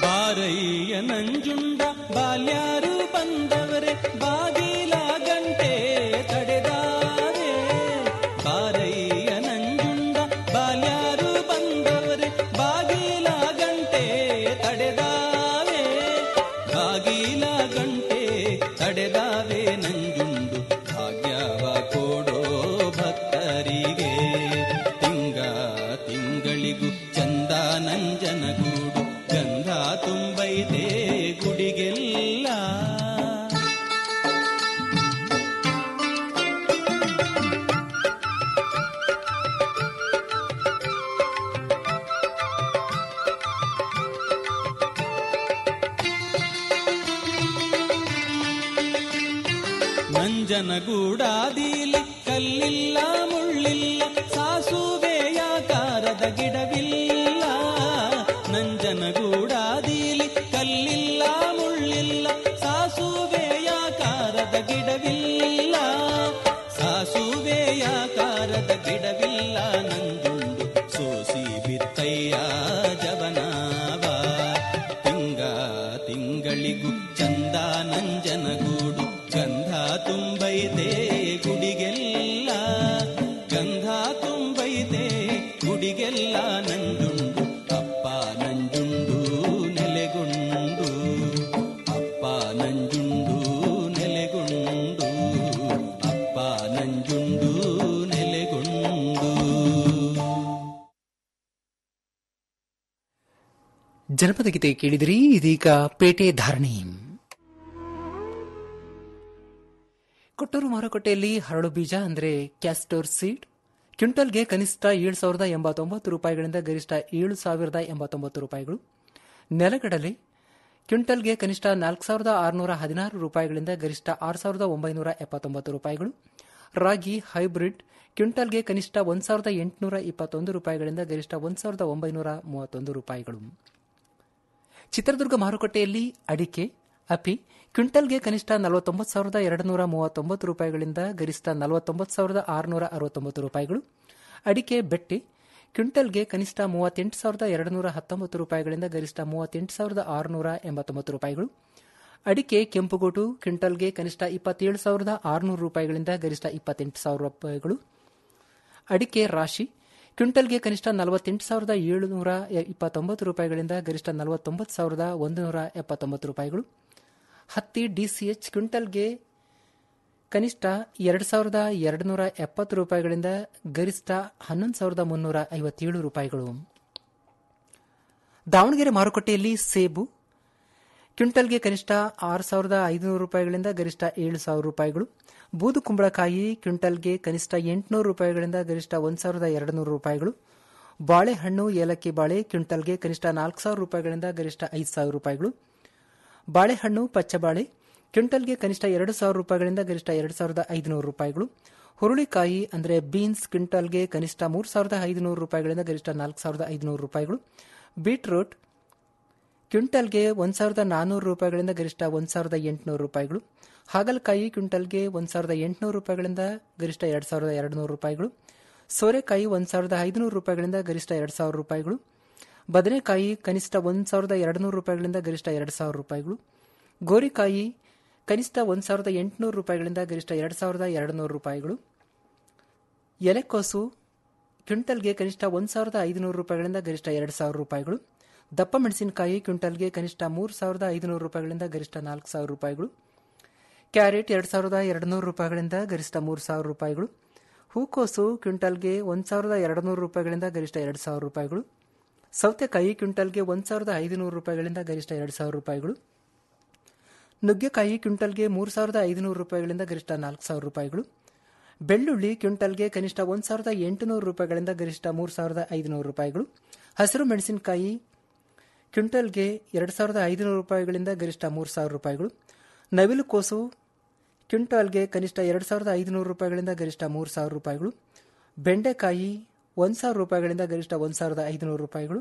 ಬಾರಯ್ಯ ನಂಜುಂಡ ಬಾಲ್ಯಾರು ಬಂದವರೆ ಬಾಗಿಲ ಗಂಟೆ ತಡೆದಾರೆ ಬಾರಯ್ಯ ನಂಜುಂಡ ಬಾಲ್ಯಾರು ಬಂದವರೆ ಬಾಗಿಲ ಗಂಟೆ ತಡೆದಾವೆ ಬಾಗಿಲ ಗಂಟೆ ತಡೆದಾವೆ ನಂಜುಂಡು ಭಾಗ್ಯವ ಕೊಡೋ ಭಕ್ತರಿಗೆ ತಿಂಗ ತಿಂಗಳಿಗೂ ಚಂದ ನಂಜನಗೂಡು ಗಂಧ ತುಂಬೈತೆ ಗುಡಿಗೆಲ್ಲ ನಂಜನಗೂಡಾದೀಲಿ ಕಲ್ಲಿಲ್ಲ ಮುಳ್ಳಿಲ್ಲ ಸಾಸುವೆಯಾಕಾರದ ಗಿಡವಿಲ್ಲ ನಂಜನಗೂಡಾದೀಲಿ ಕಲ್ಲಿಲ್ಲ ಮುಳ್ಳಿಲ್ಲ ಸಾಸುವೆಯಾಕಾರದ ಗಿಡವಿಲ್ಲ ಸಾಸುವೆಯಾಕಾರದ ಗಿಡವಿಲ್ಲ ನಂಜುಂಡು ಸೋಸಿ ಬಿತ್ತಯ್ಯ ಜವನಾವ ತಿಂಗ ತಿಂಗಳಿಗೂ ಚಂದ ನಂಜನಗೂಡು ಗಂಧ ತುಂಬೈತೆ ಗುಡಿಗೆಲ್ಲ ಗಂಧ ತುಂಬೈತೆ ಗುಡಿಗೆಲ್ಲ ನಂಜುಂಡು ಅಪ್ಪ ನಂಜುಂಡು ನೆಲೆಗೊಂಡು ಅಪ್ಪ ನಂಜುಂಡು ನೆಲೆಗೊಂಡು ಅಪ್ಪ ನಂಜುಂಡು ನೆಲೆಗೊಂಡು ಜನಪದ ಗೀತೆ ಕೇಳಿದಿರಿ ಇದೀಗ ಪೇಟೆ ಧಾರಣಿ ಕೊಟ್ಟೂರು ಮಾರುಕಟ್ಟೆಯಲ್ಲಿ ಹರಳು ಬೀಜ ಅಂದರೆ ಕ್ಯಾಸ್ಟೋರ್ ಸೀಡ್ ಕ್ವಿಂಟಲ್ಗೆ ಕನಿಷ್ಠ ಏಳು ಸಾವಿರದ ಎಂಬತ್ತೊಂಬತ್ತು ರೂಪಾಯಿಗಳಿಂದ ಗರಿಷ್ಠ ಏಳು ಸಾವಿರದ ಎಂಬತ್ತೊಂಬತ್ತು ರೂಪಾಯಿಗಳು ನೆಲಗಡಲೆ ಕ್ವಿಂಟಲ್ಗೆ ಕನಿಷ್ಠ ನಾಲ್ಕು ಸಾವಿರದ ಆರುನೂರ ಹದಿನಾರು ರೂಪಾಯಿಗಳಿಂದ ಗರಿಷ್ಠ ಆರು ಸಾವಿರದ ಒಂಬೈನೂರ ಎಪ್ಪತ್ತೊಂಬತ್ತು ರೂಪಾಯಿಗಳು ರಾಗಿ ಹೈಬ್ರಿಡ್ ಕ್ವಿಂಟಲ್ಗೆ ಕನಿಷ್ಠ ಒಂದು ಸಾವಿರದ ಎಂಟುನೂರ ಇಪ್ಪತ್ತೊಂದು ರೂಪಾಯಿಗಳಿಂದ ಗರಿಷ್ಠ ಒಂದು ಸಾವಿರದ ಒಂಬೈನೂರ ಮೂವತ್ತೊಂದು ರೂಪಾಯಿಗಳು ಚಿತ್ರದುರ್ಗ ಮಾರುಕಟ್ಟೆಯಲ್ಲಿ ಅಡಿಕೆ ಅಪಿ ಕ್ವಿಂಟಲ್ಗೆ ಕನಿಷ್ಠ ನಲವತ್ತೊಂಬತ್ತು ಸಾವಿರದ ಎರಡು ನೂರ ಮೂವತ್ತೊಂಬತ್ತು ರೂಪಾಯಿಗಳಿಂದ ಗರಿಷ್ಠ ನಲವತ್ತೊಂಬತ್ತು ಸಾವಿರದ ಆರುನೂರ ಅರವತ್ತೊಂಬತ್ತು ರೂಪಾಯಿಗಳು ಅಡಿಕೆ ಬೆಟ್ಟಿ ಕ್ವಿಂಟಲ್ಗೆ ಕನಿಷ್ಠ ಮೂವತ್ತೆಂಟು ಸಾವಿರದ ಎರಡು ನೂರ ಹತ್ತೊಂಬತ್ತು ರೂಪಾಯಿಗಳಿಂದ ಗರಿಷ್ಠ ಮೂವತ್ತೆಂಟು ಸಾವಿರದ ಆರುನೂರ ಎಂಬತ್ತೊಂಬತ್ತು ರೂಪಾಯಿಗಳು ಅಡಿಕೆ ಕೆಂಪುಗೋಟು ಕ್ವಿಂಟಲ್ಗೆ ಕನಿಷ್ಠ ಇಪ್ಪತ್ತೇಳು ಸಾವಿರದ ಆರುನೂರು ರೂಪಾಯಿಗಳಿಂದ ಗರಿಷ್ಠ ಇಪ್ಪತ್ತೆಂಟು ಸಾವಿರ ರೂಪಾಯಿಗಳು ಅಡಿಕೆ ರಾಶಿ ಕ್ವಿಂಟಲ್ಗೆ ಕನಿಷ್ಠ ನಲವತ್ತೆಂಟು ಸಾವಿರದ ಏಳುನೂರ ಇಪ್ಪತ್ತೊಂಬತ್ತು ರೂಪಾಯಿಗಳಿಂದ ಗರಿಷ್ಠ ನಲವತ್ತೊಂಬತ್ತು ಸಾವಿರದ ಒಂದು ನೂರ ಎಪ್ಪತ್ತೊಂಬತ್ತು ರೂಪಾಯಿಗಳು ಹತ್ತಿ ಡಿಸಿಎಚ್ ಕ್ವಿಂಟಲ್ಗೆ ಕನಿಷ್ಠ ಎರಡು ಸಾವಿರದ ಎರಡು ನೂರ ಎಪ್ಪತ್ತು ರೂಪಾಯಿಗಳಿಂದ ಗರಿಷ್ಠ ಹನ್ನೊಂದು ಸಾವಿರದ ಮುನ್ನೂರ ಐವತ್ತೇಳು ರೂಪಾಯಿಗಳು ದಾವಣಗೆರೆ ಮಾರುಕಟ್ಟೆಯಲ್ಲಿ ಸೇಬು ಕ್ವಿಂಟಲ್ಗೆ ಕನಿಷ್ಠ ಆರು ಸಾವಿರದ ಐದುನೂರು ರೂಪಾಯಿಗಳಿಂದ ಗರಿಷ್ಠ ಏಳು ಸಾವಿರ ರೂಪಾಯಿಗಳು ಬೂದು ಕುಂಬಳಕಾಯಿ ಕ್ವಿಂಟಲ್ಗೆ ಕನಿಷ್ಠ ಎಂಟುನೂರು ರೂಪಾಯಿಗಳಿಂದ ಗರಿಷ್ಠ ಒಂದು ಸಾವಿರದ ಎರಡು ನೂರು ರೂಪಾಯಿಗಳು ಬಾಳೆಹಣ್ಣು ಏಲಕ್ಕಿ ಬಾಳೆ ಕ್ವಿಂಟಲ್ಗೆ ಕನಿಷ್ಠ ನಾಲ್ಕು ಸಾವಿರ ರೂಪಾಯಿಗಳಿಂದ ಗರಿಷ್ಠ ಐದು ಸಾವಿರ ರೂಪಾಯಿಗಳು ಬಾಳೆಹಣ್ಣು ಪಚ್ಚಬಾಳೆ ಕ್ವಿಂಟಲ್ಗೆ ಕನಿಷ್ಠ ಎರಡು ಸಾವಿರ ರೂಪಾಯಿಗಳಿಂದ ಗರಿಷ್ಠ ಎರಡು ಸಾವಿರದ ಐದುನೂರು ರೂಪಾಯಿಗಳು ಹುರುಳಿಕಾಯಿ ಅಂದರೆ ಬೀನ್ಸ್ ಕ್ವಿಂಟಲ್ಗೆ ಕನಿಷ್ಠ ಮೂರು ಸಾವಿರದ ಐದುನೂರು ರೂಪಾಯಿಗಳಿಂದ ಗರಿಷ್ಠ ನಾಲ್ಕು ಸಾವಿರದ ಐದುನೂರು ರೂಪಾಯಿಗಳು ಬೀಟ್ರೂಟ್ ಕ್ವಿಂಟಲ್ಗೆ ಒಂದು ಸಾವಿರದ ನಾನ್ನೂರು ರೂಪಾಯಿಗಳಿಂದ ಗರಿಷ್ಠ ಒಂದು ಸಾವಿರದ ಎಂಟುನೂರು ರೂಪಾಯಿಗಳು ಹಾಗಲಕಾಯಿ ಕ್ವಿಂಟಲ್ಗೆ ಒಂದು ಸಾವಿರದ ಎಂಟುನೂರು ರೂಪಾಯಿಗಳಿಂದ ಗರಿಷ್ಠ ಎರಡು ಸಾವಿರದ ಎರಡು ನೂರು ರೂಪಾಯಿಗಳು ಸೋರೆಕಾಯಿ ಒಂದು ಸಾವಿರದ ಐದುನೂರು ರೂಪಾಯಿಗಳಿಂದ ಗರಿಷ್ಠ ಎರಡು ಸಾವಿರ ರೂಪಾಯಿಗಳು ಬದನೆಕಾಯಿ ಕನಿಷ್ಠ ಒಂದು ಸಾವಿರದ ಎರಡು ನೂರು ರೂಪಾಯಿಗಳಿಂದ ಗರಿಷ್ಠ ಎರಡು ಸಾವಿರ ರೂಪಾಯಿಗಳು ಗೋರಿಕಾಯಿ ಕನಿಷ್ಠ ಒಂದು ಸಾವಿರದ ಎಂಟುನೂರು ರೂಪಾಯಿಗಳಿಂದ ಗರಿಷ್ಠ ಎರಡು ಸಾವಿರದ ಎರಡು ನೂರು ರೂಪಾಯಿಗಳು ಎಲೆಕೋಸು ಕ್ವಿಂಟಲ್ಗೆ ಕನಿಷ್ಠ ಒಂದು ಸಾವಿರದ ಐದುನೂರು ರೂಪಾಯಿಗಳಿಂದ ಗರಿಷ್ಠ ಎರಡು ಸಾವಿರ ರೂಪಾಯಿಗಳು ದಪ್ಪ ಮೆಣಸಿನಕಾಯಿ ಕ್ವಿಂಟಲ್ಗೆ ಕನಿಷ್ಠ ಮೂರು ಸಾವಿರದ ಐದುನೂರು ರೂಪಾಯಿಗಳಿಂದ ಗರಿಷ್ಠ ನಾಲ್ಕು ಸಾವಿರ ರೂಪಾಯಿಗಳು ಕ್ಯಾರೆಟ್ ಎರಡು ಸಾವಿರದ ಎರಡು ನೂರು ರೂಪಾಯಿಗಳಿಂದ ಗರಿಷ್ಠ ಮೂರು ಸಾವಿರ ರೂಪಾಯಿಗಳು ಹೂಕೋಸು ಕ್ವಿಂಟಲ್ಗೆ ಒಂದು ಸಾವಿರದ ಎರಡು ನೂರು ರೂಪಾಯಿಗಳಿಂದ ಗರಿಷ್ಠ ಎರಡು ಸಾವಿರ ರೂಪಾಯಿಗಳು ಸೌತೆಕಾಯಿ ಕ್ವಿಂಟಲ್ಗೆ ಒಂದು ಸಾವಿರದ ಐದುನೂರು ರೂಪಾಯಿಗಳಿಂದ ಗರಿಷ್ಠ ಎರಡು ಸಾವಿರ ರೂಪಾಯಿಗಳು ನುಗ್ಗೆಕಾಯಿ ಕ್ವಿಂಟಲ್ಗೆ ಮೂರು ಸಾವಿರದ ಐದುನೂರು ರೂಪಾಯಿಗಳಿಂದ ಗರಿಷ್ಠ ನಾಲ್ಕು ಸಾವಿರ ರೂಪಾಯಿಗಳು ಬೆಳ್ಳುಳ್ಳಿ ಕ್ವಿಂಟಲ್ಗೆ ಕನಿಷ್ಠ ಒಂದು ಸಾವಿರದ ಎಂಟುನೂರು ರೂಪಾಯಿಗಳಿಂದ ಗರಿಷ್ಠ ಮೂರು ಸಾವಿರದ ಐದುನೂರು ರೂಪಾಯಿಗಳು ಹಸಿರು ಮೆಣಸಿನಕಾಯಿ ಕ್ವಿಂಟಲ್ಗೆ ಎರಡು ಸಾವಿರದ ಐದುನೂರು ರೂಪಾಯಿಗಳಿಂದ ಗರಿಷ್ಠ ಮೂರು ಸಾವಿರ ರೂಪಾಯಿಗಳು ನವಿಲು ಕೋಸು ಕ್ವಿಂಟಾಲ್ಗೆ ಕನಿಷ್ಠ ಎರಡು ಸಾವಿರದ ಐದುನೂರು ರೂಪಾಯಿಗಳಿಂದ ಗರಿಷ್ಠ ಮೂರು ಸಾವಿರ ರೂಪಾಯಿಗಳು ಬೆಂಡೆಕಾಯಿ ಒಂದು ಸಾವಿರ ರೂಪಾಯಿಗಳಿಂದ ಗರಿಷ್ಠ ಒಂದು ಸಾವಿರದ ಐದುನೂರು ರೂಪಾಯಿಗಳು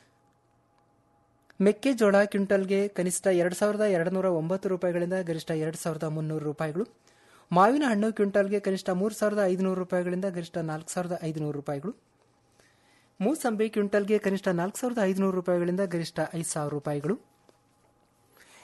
ಮೆಕ್ಕೆಜೋಳ ಕ್ವಿಂಟಲ್ಗೆ ಕನಿಷ್ಠ ಎರಡು ಸಾವಿರದ ಎರಡು ನೂರ ಒಂಬತ್ತು ರೂಪಾಯಿಗಳಿಂದ ಗರಿಷ್ಠ ಎರಡು ಸಾವಿರದ ಮುನ್ನೂರು ರೂಪಾಯಿಗಳು ಮಾವಿನ ಹಣ್ಣು ಕ್ವಿಂಟಲ್ಗೆ ಕನಿಷ್ಠ ಮೂರು ಸಾವಿರದ ಐದುನೂರು ರೂಪಾಯಿಗಳಿಂದ ಗರಿಷ್ಠ ನಾಲ್ಕು ಸಾವಿರದ ಐದುನೂರು ರೂಪಾಯಿಗಳು ಮೂಸಂಬಿ ಕ್ವಿಂಟಲ್ಗೆ ಕನಿಷ್ಠ ನಾಲ್ಕು ಸಾವಿರದ ಐದುನೂರು ರೂಪಾಯಿಗಳಿಂದ ಗರಿಷ್ಠ ಐದು ಸಾವಿರ ರೂಪಾಯಿಗಳು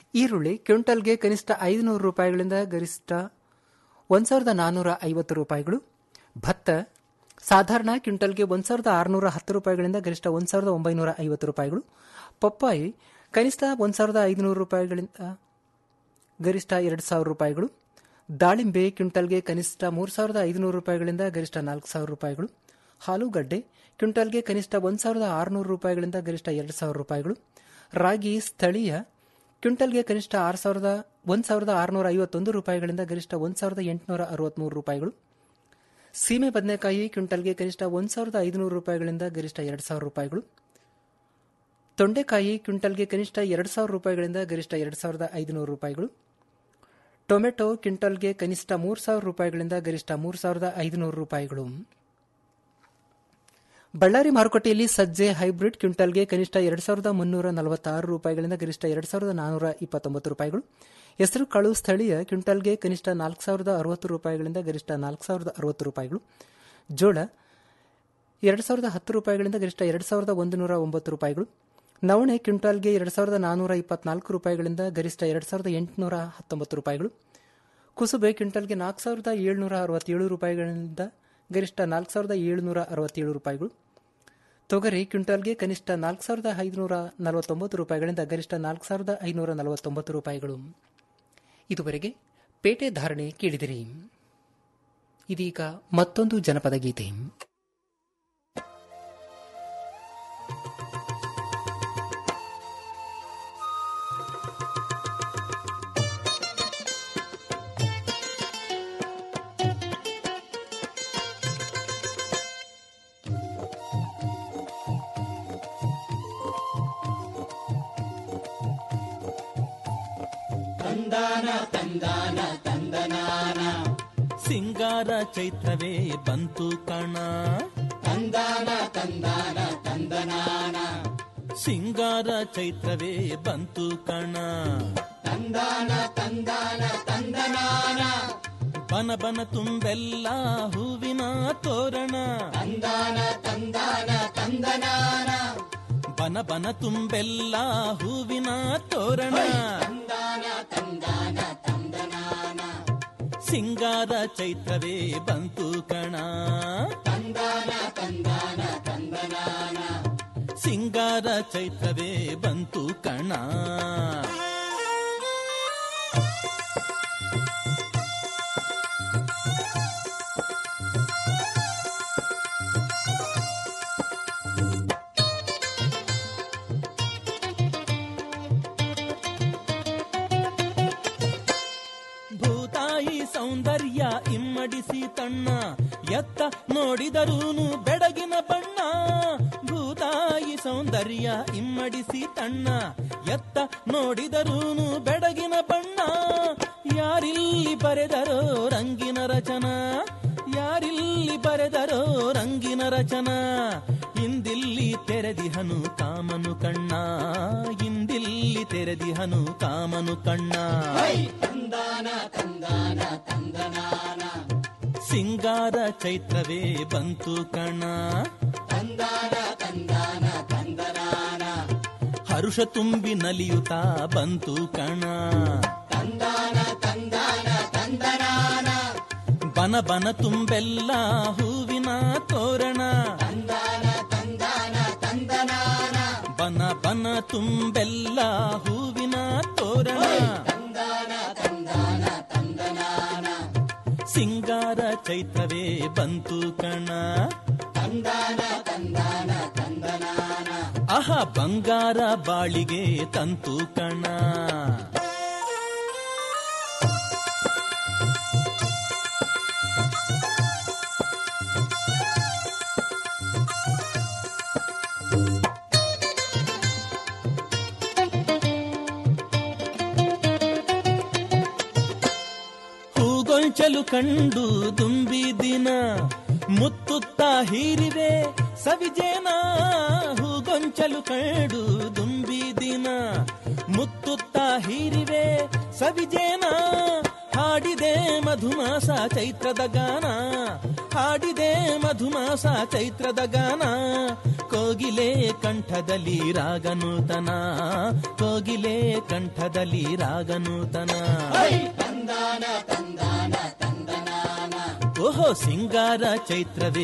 ಈರುಳ್ಳಿ ಕ್ವಿಂಟಲ್ಗೆ ಕನಿಷ್ಠ ಐದುನೂರು ರೂಪಾಯಿಗಳಿಂದ ಗರಿಷ್ಠ ಒಂದು ಸಾವಿರದ ನಾನ್ನೂರ ಐವತ್ತು ರೂಪಾಯಿಗಳು ಭತ್ತ ಸಾಧಾರಣ ಕ್ವಿಂಟಲ್ಗೆ ಒಂದು ಸಾವಿರದ ಆರುನೂರ ಹತ್ತು ರೂಪಾಯಿಗಳಿಂದ ಗರಿಷ್ಠ ಒಂದು ಸಾವಿರದ ಒಂಬೈನೂರ ಐವತ್ತು ರೂಪಾಯಿಗಳು ಪಪ್ಪಾಯಿ ಕನಿಷ್ಠ ಒಂದು ಸಾವಿರದ ಐದುನೂರು ರೂಪಾಯಿಗಳಿಂದ ಗರಿಷ್ಠ ಎರಡು ಸಾವಿರ ರೂಪಾಯಿಗಳು ದಾಳಿಂಬೆ ಕ್ವಿಂಟಲ್ಗೆ ಕನಿಷ್ಠ ಮೂರು ಸಾವಿರದ ಐದುನೂರು ರೂಪಾಯಿಗಳಿಂದ ಗರಿಷ್ಠ ನಾಲ್ಕು ಸಾವಿರ ರೂಪಾಯಿಗಳು ಆಲೂಗಡ್ಡೆ ಕ್ವಿಂಟಲ್ಗೆ ಕನಿಷ್ಠ ಒಂದು ಸಾವಿರದ ಆರುನೂರು ರೂಪಾಯಿಗಳಿಂದ ಗರಿಷ್ಠ ಎರಡು ಸಾವಿರ ರೂಪಾಯಿಗಳು ರಾಗಿ ಸ್ಥಳೀಯ ಕ್ವಿಂಟಲ್ಗೆ ಕನಿಷ್ಠ ಆರು ಸಾವಿರದ ಒಂದು ಸಾವಿರದ ಆರುನೂರ ಐವತ್ತೊಂದು ರೂಪಾಯಿಗಳಿಂದ ಗರಿಷ್ಠ ಒಂದು ಸಾವಿರದ ಎಂಟುನೂರ ಅರವತ್ತ್ಮೂರು ರೂಪಾಯಿಗಳು ಸೀಮೆ ಬದನೆಕಾಯಿ ಕ್ವಿಂಟಲ್ಗೆ ಕನಿಷ್ಠ ಒಂದು ಸಾವಿರದ ಐದುನೂರು ರೂಪಾಯಿಗಳಿಂದ ಗರಿಷ್ಠ ಎರಡು ಸಾವಿರ ರೂಪಾಯಿಗಳು ತೊಂಡೆಕಾಯಿ ಕ್ವಿಂಟಲ್ಗೆ ಕನಿಷ್ಠ ಎರಡು ಸಾವಿರ ರೂಪಾಯಿಗಳಿಂದ ಗರಿಷ್ಠ ಎರಡು ಸಾವಿರದ ಐದುನೂರು ರೂಪಾಯಿಗಳು ಟೊಮೆಟೊ ಕ್ವಿಂಟಲ್ಗೆ ಕನಿಷ್ಠ ಮೂರು ಸಾವಿರ ರೂಪಾಯಿಗಳಿಂದ ಗರಿಷ್ಠ ಮೂರು ಸಾವಿರದ ಐದುನೂರು ರೂಪಾಯಿಗಳು ಬಳ್ಳಾರಿ ಮಾರುಕಟ್ಟೆಯಲ್ಲಿ ಸಜ್ಜೆ ಹೈಬ್ರಿಡ್ ಕ್ವಿಂಟಲ್ಗೆ ಕನಿಷ್ಠ ಎರಡು ಸಾವಿರದ ಮುನ್ನೂರ ನಲವತ್ತಾರು ರೂಪಾಯಿಗಳಿಂದ ಗರಿಷ್ಠ ಎರಡು ಸಾವಿರದ ನಾನ್ನೂರ ಇಪ್ಪತ್ತೊಂಬತ್ತು ರೂಪಾಯಿಗಳು ಹೆಸರು ಕಾಳು ಸ್ಥಳೀಯ ಕ್ವಿಂಟಲ್ಗೆ ಕನಿಷ್ಠ ನಾಲ್ಕು ಸಾವಿರದ ಅರವತ್ತು ರೂಪಾಯಿಗಳಿಂದ ಗರಿಷ್ಠ ನಾಲ್ಕು ಸಾವಿರದ ಅರವತ್ತು ರೂಪಾಯಿಗಳು ಜೋಳ ಎರಡು ಸಾವಿರದ ಹತ್ತು ರೂಪಾಯಿಗಳಿಂದ ಗರಿಷ್ಠ ಎರಡು ಸಾವಿರದ ಒಂದು ನೂರ ಒಂಬತ್ತು ರೂಪಾಯಿಗಳು ನವಣೆ ಕ್ವಿಂಟಾಲ್ಗೆ ಎರಡು ಸಾವಿರದ ನಾನ್ನೂರ ಇಪ್ಪತ್ನಾಲ್ಕು ರೂಪಾಯಿಗಳಿಂದ ಗರಿಷ್ಠ ಎರಡು ಸಾವಿರದ ಎಂಟುನೂರ ಹತ್ತೊಂಬತ್ತು ರೂಪಾಯಿಗಳು ಕುಸುಬೆ ಕ್ವಿಂಟಲ್ಗೆ ನಾಲ್ಕು ಸಾವಿರದ ಏಳುನೂರ ಅರವತ್ತೇಳು ರೂಪಾಯಿಗಳಿಂದ ಗರಿಷ್ಠ ನಾಲ್ಕು ಸಾವಿರದ ಏಳುನೂರ ಅರವತ್ತೇಳು ರೂಪಾಯಿಗಳು ತೊಗರಿ ಕ್ವಿಂಟಾಲ್ಗೆ ಕನಿಷ್ಠ ನಾಲ್ಕು ಸಾವಿರದ ಐದುನೂರ ನಲವತ್ತೊಂಬತ್ತು ರೂಪಾಯಿಗಳಿಂದ ಗರಿಷ್ಠ ನಾಲ್ಕು ಸಾವಿರದ ಐನೂರ ನಲವತ್ತೊಂಬತ್ತು ರೂಪಾಯಿಗಳು ಇದುವರೆಗೆ ಪೇಟೆ ಧಾರಣೆ ಕೇಳಿದಿರಿ ಇದೀಗ ಮತ್ತೊಂದು ಜನಪದ ಗೀತೆ ತಂದಾನ ತಂದಾನ ತಂದನಾನ ಸಿಂಗಾರ ಚೈತ್ರವೇ ಬಂತು ಕಣ ತಂದಾನ ತಂದಾನ ತಂದನಾನ ಸಿಂಗಾರ ಚೈತ್ರವೇ ಬಂತು ಕಣ ತಂದಾನ ತಂದಾನ ತಂದನಾನ ಬನ ಬನ ತುಂಬೆಲ್ಲ ಹೂವಿನ ತೋರಣ ತಂದಾನ ತಂದಾನ ತಂದನಾನ ಬನ ಬನ ತುಂಬೆಲ್ಲ ಹೂವಿನ ತೋರಣ ತಂದಾನ ತಂದಾನ ತಂದನಾನ ಸಿಂಗಾರ ಚೈತ್ರವೇ ಬಂತು ಕಣ ತಂದಾನ ತಂದಾನ ತಂದನಾನ ಸಿಂಗಾರ ಚೈತ್ರವೇ ಬಂತು ಕಣ ಭೂತಾಯಿ ಸೌಂದರ್ಯ ಇಮ್ಮಡಿಸಿ ತಣ್ಣ ಎತ್ತ ನೋಡಿದರೂನು ಬೆಡಗಿನ ಬಣ್ಣ ಭೂತಾಯಿ ಸೌಂದರ್ಯ ಇಮ್ಮಡಿಸಿ ತಣ್ಣ ಎತ್ತ ನೋಡಿದರೂನು ಬೆಡಗಿನ ಬಣ್ಣ ಯಾರಿಲ್ಲಿ ಬರೆದರೋ ರಂಗಿನ ರಚನ ಯಾರಿಲ್ಲಿ ಬರೆದರೋ ರಂಗಿನ ರಚನ ಇಂದಿಲ್ಲಿ ತೆರೆದಿಹನು ಕಾಮನು ಕಣ್ಣ ಇಂದಿಲ್ಲಿ ತೆರೆದಿಹನು ಕಾಮನು ಕಣ್ಣ ತಂದಾನ ತಂದಾನ ತಂದನಾನ ಸಿಂಗಾರ ಚೈತ್ರವೇ ಬಂತು ಕಣ ತಂದಾನ ತಂದಾನ ತಂದನಾನ ಹರುಷ ತುಂಬಿ ನಲಿಯುತ್ತಾ ಬಂತು ಕಣ ತಂದಾನ ತಂದಾನ ತಂದನಾನ ಬನ ಬನ ತುಂಬೆಲ್ಲ ಹೂವಿನ ತೋರಣ ತಂದಾನ ತಂದಾನ ತಂದನಾನ ಬನ ಬನ ತುಂಬೆಲ್ಲ ಹೂವಿನ ತೋರಣ ತಂದಾನ ತಂದಾನ ತಂದನಾನ ಸಿಂಗಾರ ಚೈತ್ರವೇ ಬಂತು ಕಣ ತಂದಾನ ತಂದಾನ ತಂದನಾನ ಅಹ ಬಂಗಾರ ಬಾಳಿಗೆ ತಂತು ಕಣ ಹೂಗೊಂಚಲು ಕಂಡು ದುಂಬಿ ದಿನ ಮುತ್ತುತ್ತ ಹೀರಿವೆ ಸವಿಜೇನ ಹೂಗೊಂಚಲು ಕಂಡು ದುಂಬಿ ದಿನ ಮುತ್ತುತ್ತ ಹೀರಿವೆ ಸವಿಜೇನ ಹಾಡಿದೆ ಮಧುಮಾಸ ಚೈತ್ರದ ಗಾನ ಹಾಡಿದೆ ಮಧುಮಾಸ ಚೈತ್ರದ ಗಾನ ಕೋಗಿಲೆ ಕಂಠದಲ್ಲಿ ರಾಗನೂತನ ಕೋಗಿಲೆ ಕಂಠದಲ್ಲಿ ರಾಗನೂತನ ಓಹೋ ಸಿಂಗಾರ ಚೈತ್ರವೇ